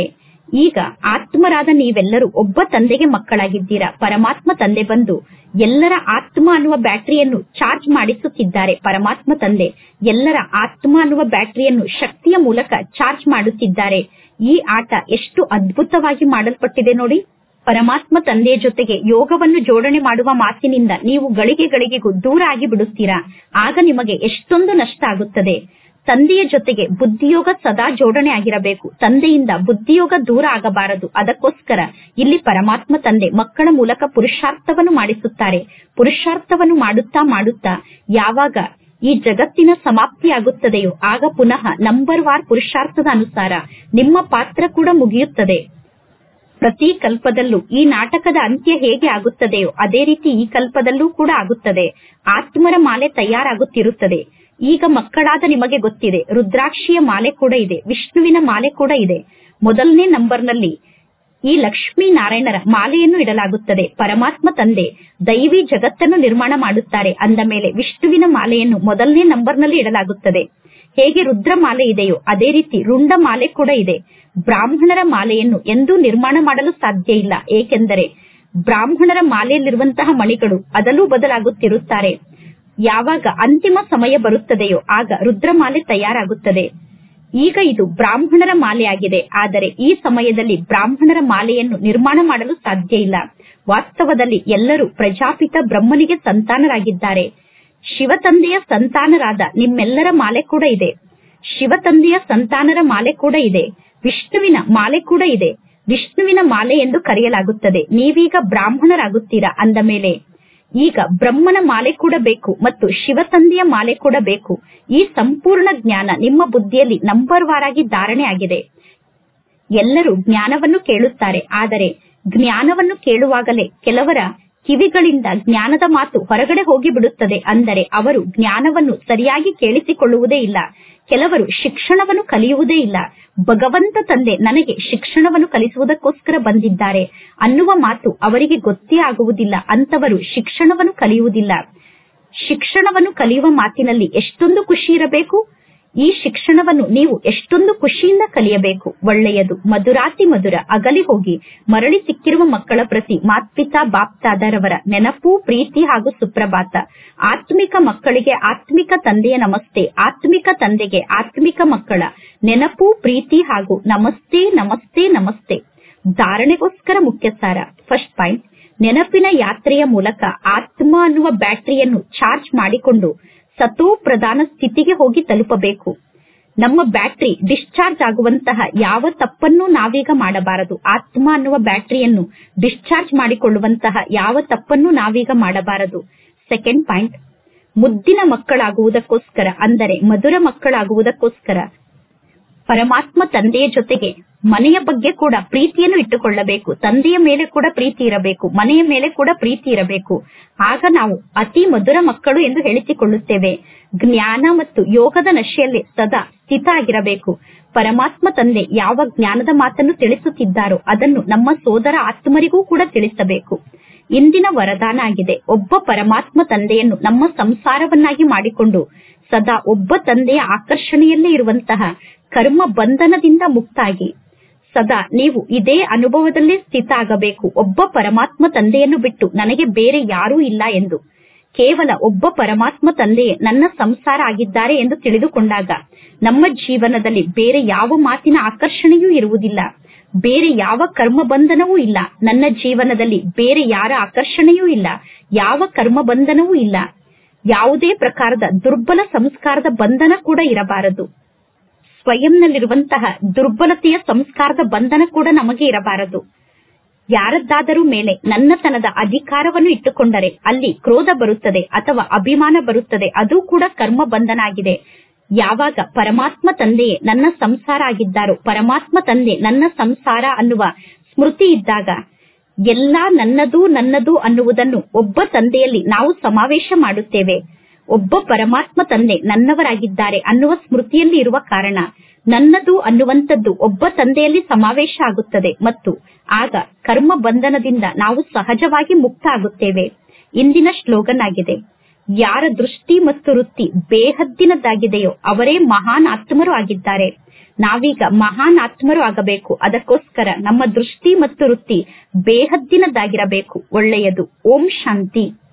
ಈಗ ಆತ್ಮರಾದ ನೀವೆಲ್ಲರೂ ಒಬ್ಬ ತಂದೆಗೆ ಮಕ್ಕಳಾಗಿದ್ದೀರಾ ಪರಮಾತ್ಮ ತಂದೆ ಬಂದು ಎಲ್ಲರ ಆತ್ಮ ಅನ್ನುವ ಬ್ಯಾಟರಿಯನ್ನು ಚಾರ್ಜ್ ಮಾಡಿಸುತ್ತಿದ್ದಾರೆ ಪರಮಾತ್ಮ ತಂದೆ ಎಲ್ಲರ ಆತ್ಮ ಅನ್ನುವ ಬ್ಯಾಟರಿಯನ್ನು ಶಕ್ತಿಯ ಮೂಲಕ ಚಾರ್ಜ್ ಮಾಡುತ್ತಿದ್ದಾರೆ ಈ ಆಟ ಎಷ್ಟು ಅದ್ಭುತವಾಗಿ ಮಾಡಲ್ಪಟ್ಟಿದೆ ನೋಡಿ ಪರಮಾತ್ಮ ತಂದೆಯ ಜೊತೆಗೆ ಯೋಗವನ್ನು ಜೋಡಣೆ ಮಾಡುವ ಮಾತಿನಿಂದ ನೀವು ಗಳಿಗೆ ಗಳಿಗೆಗೂ ದೂರ ಆಗಿ ಬಿಡುತ್ತೀರಾ ಆಗ ನಿಮಗೆ ಎಷ್ಟೊಂದು ನಷ್ಟ ಆಗುತ್ತದೆ ತಂದೆಯ ಜೊತೆಗೆ ಬುದ್ಧಿಯೋಗ ಸದಾ ಜೋಡಣೆ ಆಗಿರಬೇಕು ತಂದೆಯಿಂದ ಬುದ್ಧಿಯೋಗ ದೂರ ಆಗಬಾರದು ಅದಕ್ಕೋಸ್ಕರ ಇಲ್ಲಿ ಪರಮಾತ್ಮ ತಂದೆ ಮಕ್ಕಳ ಮೂಲಕ ಪುರುಷಾರ್ಥವನ್ನು ಮಾಡಿಸುತ್ತಾರೆ ಪುರುಷಾರ್ಥವನ್ನು ಮಾಡುತ್ತಾ ಮಾಡುತ್ತಾ ಯಾವಾಗ ಈ ಜಗತ್ತಿನ ಸಮಾಪ್ತಿಯಾಗುತ್ತದೆಯೋ ಆಗ ಪುನಃ ನಂಬರ್ ವಾರ್ ಪುರುಷಾರ್ಥದ ಅನುಸಾರ ನಿಮ್ಮ ಪಾತ್ರ ಕೂಡ ಮುಗಿಯುತ್ತದೆ ಪ್ರತಿ ಕಲ್ಪದಲ್ಲೂ ಈ ನಾಟಕದ ಅಂತ್ಯ ಹೇಗೆ ಆಗುತ್ತದೆಯೋ ಅದೇ ರೀತಿ ಈ ಕಲ್ಪದಲ್ಲೂ ಕೂಡ ಆಗುತ್ತದೆ ಆತ್ಮರ ಮಾಲೆ ತಯಾರಾಗುತ್ತಿರುತ್ತದೆ ಈಗ ಮಕ್ಕಳಾದ ನಿಮಗೆ ಗೊತ್ತಿದೆ ರುದ್ರಾಕ್ಷಿಯ ಮಾಲೆ ಕೂಡ ಇದೆ ವಿಷ್ಣುವಿನ ಮಾಲೆ ಕೂಡ ಇದೆ ಮೊದಲನೇ ನಂಬರ್ನಲ್ಲಿ ಈ ಲಕ್ಷ್ಮೀ ನಾರಾಯಣರ ಮಾಲೆಯನ್ನು ಇಡಲಾಗುತ್ತದೆ ಪರಮಾತ್ಮ ತಂದೆ ದೈವಿ ಜಗತ್ತನ್ನು ನಿರ್ಮಾಣ ಮಾಡುತ್ತಾರೆ ಅಂದ ಮೇಲೆ ವಿಷ್ಣುವಿನ ಮಾಲೆಯನ್ನು ಮೊದಲನೇ ನಂಬರ್ನಲ್ಲಿ ಇಡಲಾಗುತ್ತದೆ ಹೇಗೆ ರುದ್ರ ಮಾಲೆ ಇದೆಯೋ ಅದೇ ರೀತಿ ರುಂಡ ಮಾಲೆ ಕೂಡ ಇದೆ ಬ್ರಾಹ್ಮಣರ ಮಾಲೆಯನ್ನು ಎಂದೂ ನಿರ್ಮಾಣ ಮಾಡಲು ಸಾಧ್ಯ ಇಲ್ಲ ಏಕೆಂದರೆ ಬ್ರಾಹ್ಮಣರ ಮಾಲೆಯಲ್ಲಿರುವಂತಹ ಮಣಿಗಳು ಅದಲು ಬದಲಾಗುತ್ತಿರುತ್ತಾರೆ ಯಾವಾಗ ಅಂತಿಮ ಸಮಯ ಬರುತ್ತದೆಯೋ ಆಗ ರುದ್ರಮಾಲೆ ತಯಾರಾಗುತ್ತದೆ ಈಗ ಇದು ಬ್ರಾಹ್ಮಣರ ಮಾಲೆಯಾಗಿದೆ ಆದರೆ ಈ ಸಮಯದಲ್ಲಿ ಬ್ರಾಹ್ಮಣರ ಮಾಲೆಯನ್ನು ನಿರ್ಮಾಣ ಮಾಡಲು ಸಾಧ್ಯ ಇಲ್ಲ ವಾಸ್ತವದಲ್ಲಿ ಎಲ್ಲರೂ ಪ್ರಜಾಪಿತ ಬ್ರಹ್ಮನಿಗೆ ಸಂತಾನರಾಗಿದ್ದಾರೆ ಶಿವತಂದೆಯ ಸಂತಾನರಾದ ನಿಮ್ಮೆಲ್ಲರ ಮಾಲೆ ಕೂಡ ಇದೆ ಶಿವತಂದೆಯ ಸಂತಾನರ ಮಾಲೆ ಕೂಡ ಇದೆ ವಿಷ್ಣುವಿನ ಮಾಲೆ ಕೂಡ ಇದೆ ವಿಷ್ಣುವಿನ ಮಾಲೆ ಎಂದು ಕರೆಯಲಾಗುತ್ತದೆ ನೀವೀಗ ಬ್ರಾಹ್ಮಣರಾಗುತ್ತೀರಾ ಅಂದ ಮೇಲೆ ಈಗ ಬ್ರಹ್ಮನ ಮಾಲೆ ಕೂಡ ಬೇಕು ಮತ್ತು ಶಿವತಂದೆಯ ಮಾಲೆ ಕೂಡ ಬೇಕು ಈ ಸಂಪೂರ್ಣ ಜ್ಞಾನ ನಿಮ್ಮ ಬುದ್ಧಿಯಲ್ಲಿ ನಂಬರ್ ವಾರಾಗಿ ಧಾರಣೆ ಆಗಿದೆ ಎಲ್ಲರೂ ಜ್ಞಾನವನ್ನು ಕೇಳುತ್ತಾರೆ ಆದರೆ ಜ್ಞಾನವನ್ನು ಕೇಳುವಾಗಲೇ ಕೆಲವರ ಕಿವಿಗಳಿಂದ ಜ್ಞಾನದ ಮಾತು ಹೊರಗಡೆ ಹೋಗಿ ಬಿಡುತ್ತದೆ ಅಂದರೆ ಅವರು ಜ್ಞಾನವನ್ನು ಸರಿಯಾಗಿ ಕೇಳಿಸಿಕೊಳ್ಳುವುದೇ ಇಲ್ಲ ಕೆಲವರು ಶಿಕ್ಷಣವನ್ನು ಕಲಿಯುವುದೇ ಇಲ್ಲ ಭಗವಂತ ತಂದೆ ನನಗೆ ಶಿಕ್ಷಣವನ್ನು ಕಲಿಸುವುದಕ್ಕೋಸ್ಕರ ಬಂದಿದ್ದಾರೆ ಅನ್ನುವ ಮಾತು ಅವರಿಗೆ ಗೊತ್ತೇ ಆಗುವುದಿಲ್ಲ ಅಂತವರು ಶಿಕ್ಷಣವನ್ನು ಕಲಿಯುವುದಿಲ್ಲ ಶಿಕ್ಷಣವನ್ನು ಕಲಿಯುವ ಮಾತಿನಲ್ಲಿ ಎಷ್ಟೊಂದು ಖುಷಿ ಇರಬೇಕು ಈ ಶಿಕ್ಷಣವನ್ನು ನೀವು ಎಷ್ಟೊಂದು ಖುಷಿಯಿಂದ ಕಲಿಯಬೇಕು ಒಳ್ಳೆಯದು ಮಧುರಾತಿ ಮಧುರ ಅಗಲಿ ಹೋಗಿ ಮರಳಿ ಸಿಕ್ಕಿರುವ ಮಕ್ಕಳ ಪ್ರತಿ ಮಾತ್ಪಿತಾ ಬಾಪ್ತಾದರವರ ನೆನಪು ಪ್ರೀತಿ ಹಾಗೂ ಸುಪ್ರಭಾತ ಆತ್ಮಿಕ ಮಕ್ಕಳಿಗೆ ಆತ್ಮಿಕ ತಂದೆಯ ನಮಸ್ತೆ ಆತ್ಮಿಕ ತಂದೆಗೆ ಆತ್ಮಿಕ ಮಕ್ಕಳ ನೆನಪು ಪ್ರೀತಿ ಹಾಗೂ ನಮಸ್ತೆ ನಮಸ್ತೆ ನಮಸ್ತೆ ಧಾರಣೆಗೋಸ್ಕರ ಮುಖ್ಯ ಸಾರ ಫಸ್ಟ್ ಪಾಯಿಂಟ್ ನೆನಪಿನ ಯಾತ್ರೆಯ ಮೂಲಕ ಆತ್ಮ ಅನ್ನುವ ಬ್ಯಾಟರಿಯನ್ನು ಚಾರ್ಜ್ ಮಾಡಿಕೊಂಡು ಸತೋ ಪ್ರಧಾನ ಸ್ಥಿತಿಗೆ ಹೋಗಿ ತಲುಪಬೇಕು ನಮ್ಮ ಬ್ಯಾಟರಿ ಡಿಸ್ಚಾರ್ಜ್ ಆಗುವಂತಹ ಯಾವ ತಪ್ಪನ್ನು ನಾವೀಗ ಮಾಡಬಾರದು ಆತ್ಮ ಅನ್ನುವ ಬ್ಯಾಟರಿಯನ್ನು ಡಿಸ್ಚಾರ್ಜ್ ಮಾಡಿಕೊಳ್ಳುವಂತಹ ಯಾವ ತಪ್ಪನ್ನು ನಾವೀಗ ಮಾಡಬಾರದು ಸೆಕೆಂಡ್ ಪಾಯಿಂಟ್ ಮುದ್ದಿನ ಮಕ್ಕಳಾಗುವುದಕ್ಕೋಸ್ಕರ ಅಂದರೆ ಮಧುರ ಮಕ್ಕಳಾಗುವುದಕ್ಕೋಸ್ಕರ ಪರಮಾತ್ಮ ತಂದೆಯ ಜೊತೆಗೆ ಮನೆಯ ಬಗ್ಗೆ ಕೂಡ ಪ್ರೀತಿಯನ್ನು ಇಟ್ಟುಕೊಳ್ಳಬೇಕು ತಂದೆಯ ಮೇಲೆ ಕೂಡ ಪ್ರೀತಿ ಇರಬೇಕು ಮನೆಯ ಮೇಲೆ ಕೂಡ ಪ್ರೀತಿ ಇರಬೇಕು ಆಗ ನಾವು ಅತಿ ಮಧುರ ಮಕ್ಕಳು ಎಂದು ಹೇಳಿಸಿಕೊಳ್ಳುತ್ತೇವೆ ಜ್ಞಾನ ಮತ್ತು ಯೋಗದ ನಶೆಯಲ್ಲಿ ಸದಾ ಸ್ಥಿತ ಆಗಿರಬೇಕು ಪರಮಾತ್ಮ ತಂದೆ ಯಾವ ಜ್ಞಾನದ ಮಾತನ್ನು ತಿಳಿಸುತ್ತಿದ್ದಾರೋ ಅದನ್ನು ನಮ್ಮ ಸೋದರ ಆತ್ಮರಿಗೂ ಕೂಡ ತಿಳಿಸಬೇಕು ಇಂದಿನ ವರದಾನ ಆಗಿದೆ ಒಬ್ಬ ಪರಮಾತ್ಮ ತಂದೆಯನ್ನು ನಮ್ಮ ಸಂಸಾರವನ್ನಾಗಿ ಮಾಡಿಕೊಂಡು ಸದಾ ಒಬ್ಬ ತಂದೆಯ ಆಕರ್ಷಣೆಯಲ್ಲೇ ಇರುವಂತಹ ಕರ್ಮ ಬಂಧನದಿಂದ ಮುಕ್ತಾಗಿ ಸದಾ ನೀವು ಇದೇ ಅನುಭವದಲ್ಲೇ ಸ್ಥಿತ ಆಗಬೇಕು ಒಬ್ಬ ಪರಮಾತ್ಮ ತಂದೆಯನ್ನು ಬಿಟ್ಟು ನನಗೆ ಬೇರೆ ಯಾರೂ ಇಲ್ಲ ಎಂದು ಕೇವಲ ಒಬ್ಬ ಪರಮಾತ್ಮ ತಂದೆಯೇ ನನ್ನ ಸಂಸಾರ ಆಗಿದ್ದಾರೆ ಎಂದು ತಿಳಿದುಕೊಂಡಾಗ ನಮ್ಮ ಜೀವನದಲ್ಲಿ ಬೇರೆ ಯಾವ ಮಾತಿನ ಆಕರ್ಷಣೆಯೂ ಇರುವುದಿಲ್ಲ ಬೇರೆ ಯಾವ ಕರ್ಮ ಬಂಧನವೂ ಇಲ್ಲ ನನ್ನ ಜೀವನದಲ್ಲಿ ಬೇರೆ ಯಾರ ಆಕರ್ಷಣೆಯೂ ಇಲ್ಲ ಯಾವ ಕರ್ಮ ಬಂಧನವೂ ಇಲ್ಲ ಯಾವುದೇ ಪ್ರಕಾರದ ದುರ್ಬಲ ಸಂಸ್ಕಾರದ ಬಂಧನ ಕೂಡ ಇರಬಾರದು ಸ್ವಯಂನಲ್ಲಿರುವಂತಹ ದುರ್ಬಲತೆಯ ಸಂಸ್ಕಾರದ ಬಂಧನ ಕೂಡ ನಮಗೆ ಇರಬಾರದು ಯಾರದ್ದಾದರೂ ಮೇಲೆ ನನ್ನತನದ ಅಧಿಕಾರವನ್ನು ಇಟ್ಟುಕೊಂಡರೆ ಅಲ್ಲಿ ಕ್ರೋಧ ಬರುತ್ತದೆ ಅಥವಾ ಅಭಿಮಾನ ಬರುತ್ತದೆ ಅದು ಕೂಡ ಕರ್ಮ ಬಂಧನ ಆಗಿದೆ ಯಾವಾಗ ಪರಮಾತ್ಮ ತಂದೆಯೇ ನನ್ನ ಸಂಸಾರ ಆಗಿದ್ದಾರೋ ಪರಮಾತ್ಮ ತಂದೆ ನನ್ನ ಸಂಸಾರ ಅನ್ನುವ ಸ್ಮೃತಿ ಇದ್ದಾಗ ಎಲ್ಲಾ ನನ್ನದು ನನ್ನದು ಅನ್ನುವುದನ್ನು ಒಬ್ಬ ತಂದೆಯಲ್ಲಿ ನಾವು ಸಮಾವೇಶ ಮಾಡುತ್ತೇವೆ ಒಬ್ಬ ಪರಮಾತ್ಮ ತಂದೆ ನನ್ನವರಾಗಿದ್ದಾರೆ ಅನ್ನುವ ಸ್ಮೃತಿಯಲ್ಲಿ ಇರುವ ಕಾರಣ ನನ್ನದು ಅನ್ನುವಂಥದ್ದು ಒಬ್ಬ ತಂದೆಯಲ್ಲಿ ಸಮಾವೇಶ ಆಗುತ್ತದೆ ಮತ್ತು ಆಗ ಕರ್ಮ ಬಂಧನದಿಂದ ನಾವು ಸಹಜವಾಗಿ ಮುಕ್ತ ಆಗುತ್ತೇವೆ ಇಂದಿನ ಶ್ಲೋಗನ್ ಆಗಿದೆ ಯಾರ ದೃಷ್ಟಿ ಮತ್ತು ವೃತ್ತಿ ಬೇಹದ್ದಿನದ್ದಾಗಿದೆಯೋ ಅವರೇ ಮಹಾನ್ ಆತ್ಮರು ಆಗಿದ್ದಾರೆ ನಾವೀಗ ಮಹಾನ್ ಆತ್ಮರು ಆಗಬೇಕು ಅದಕ್ಕೋಸ್ಕರ ನಮ್ಮ ದೃಷ್ಟಿ ಮತ್ತು ವೃತ್ತಿ ಬೇಹದ್ದಿನದಾಗಿರಬೇಕು ಒಳ್ಳೆಯದು ಓಂ ಶಾಂತಿ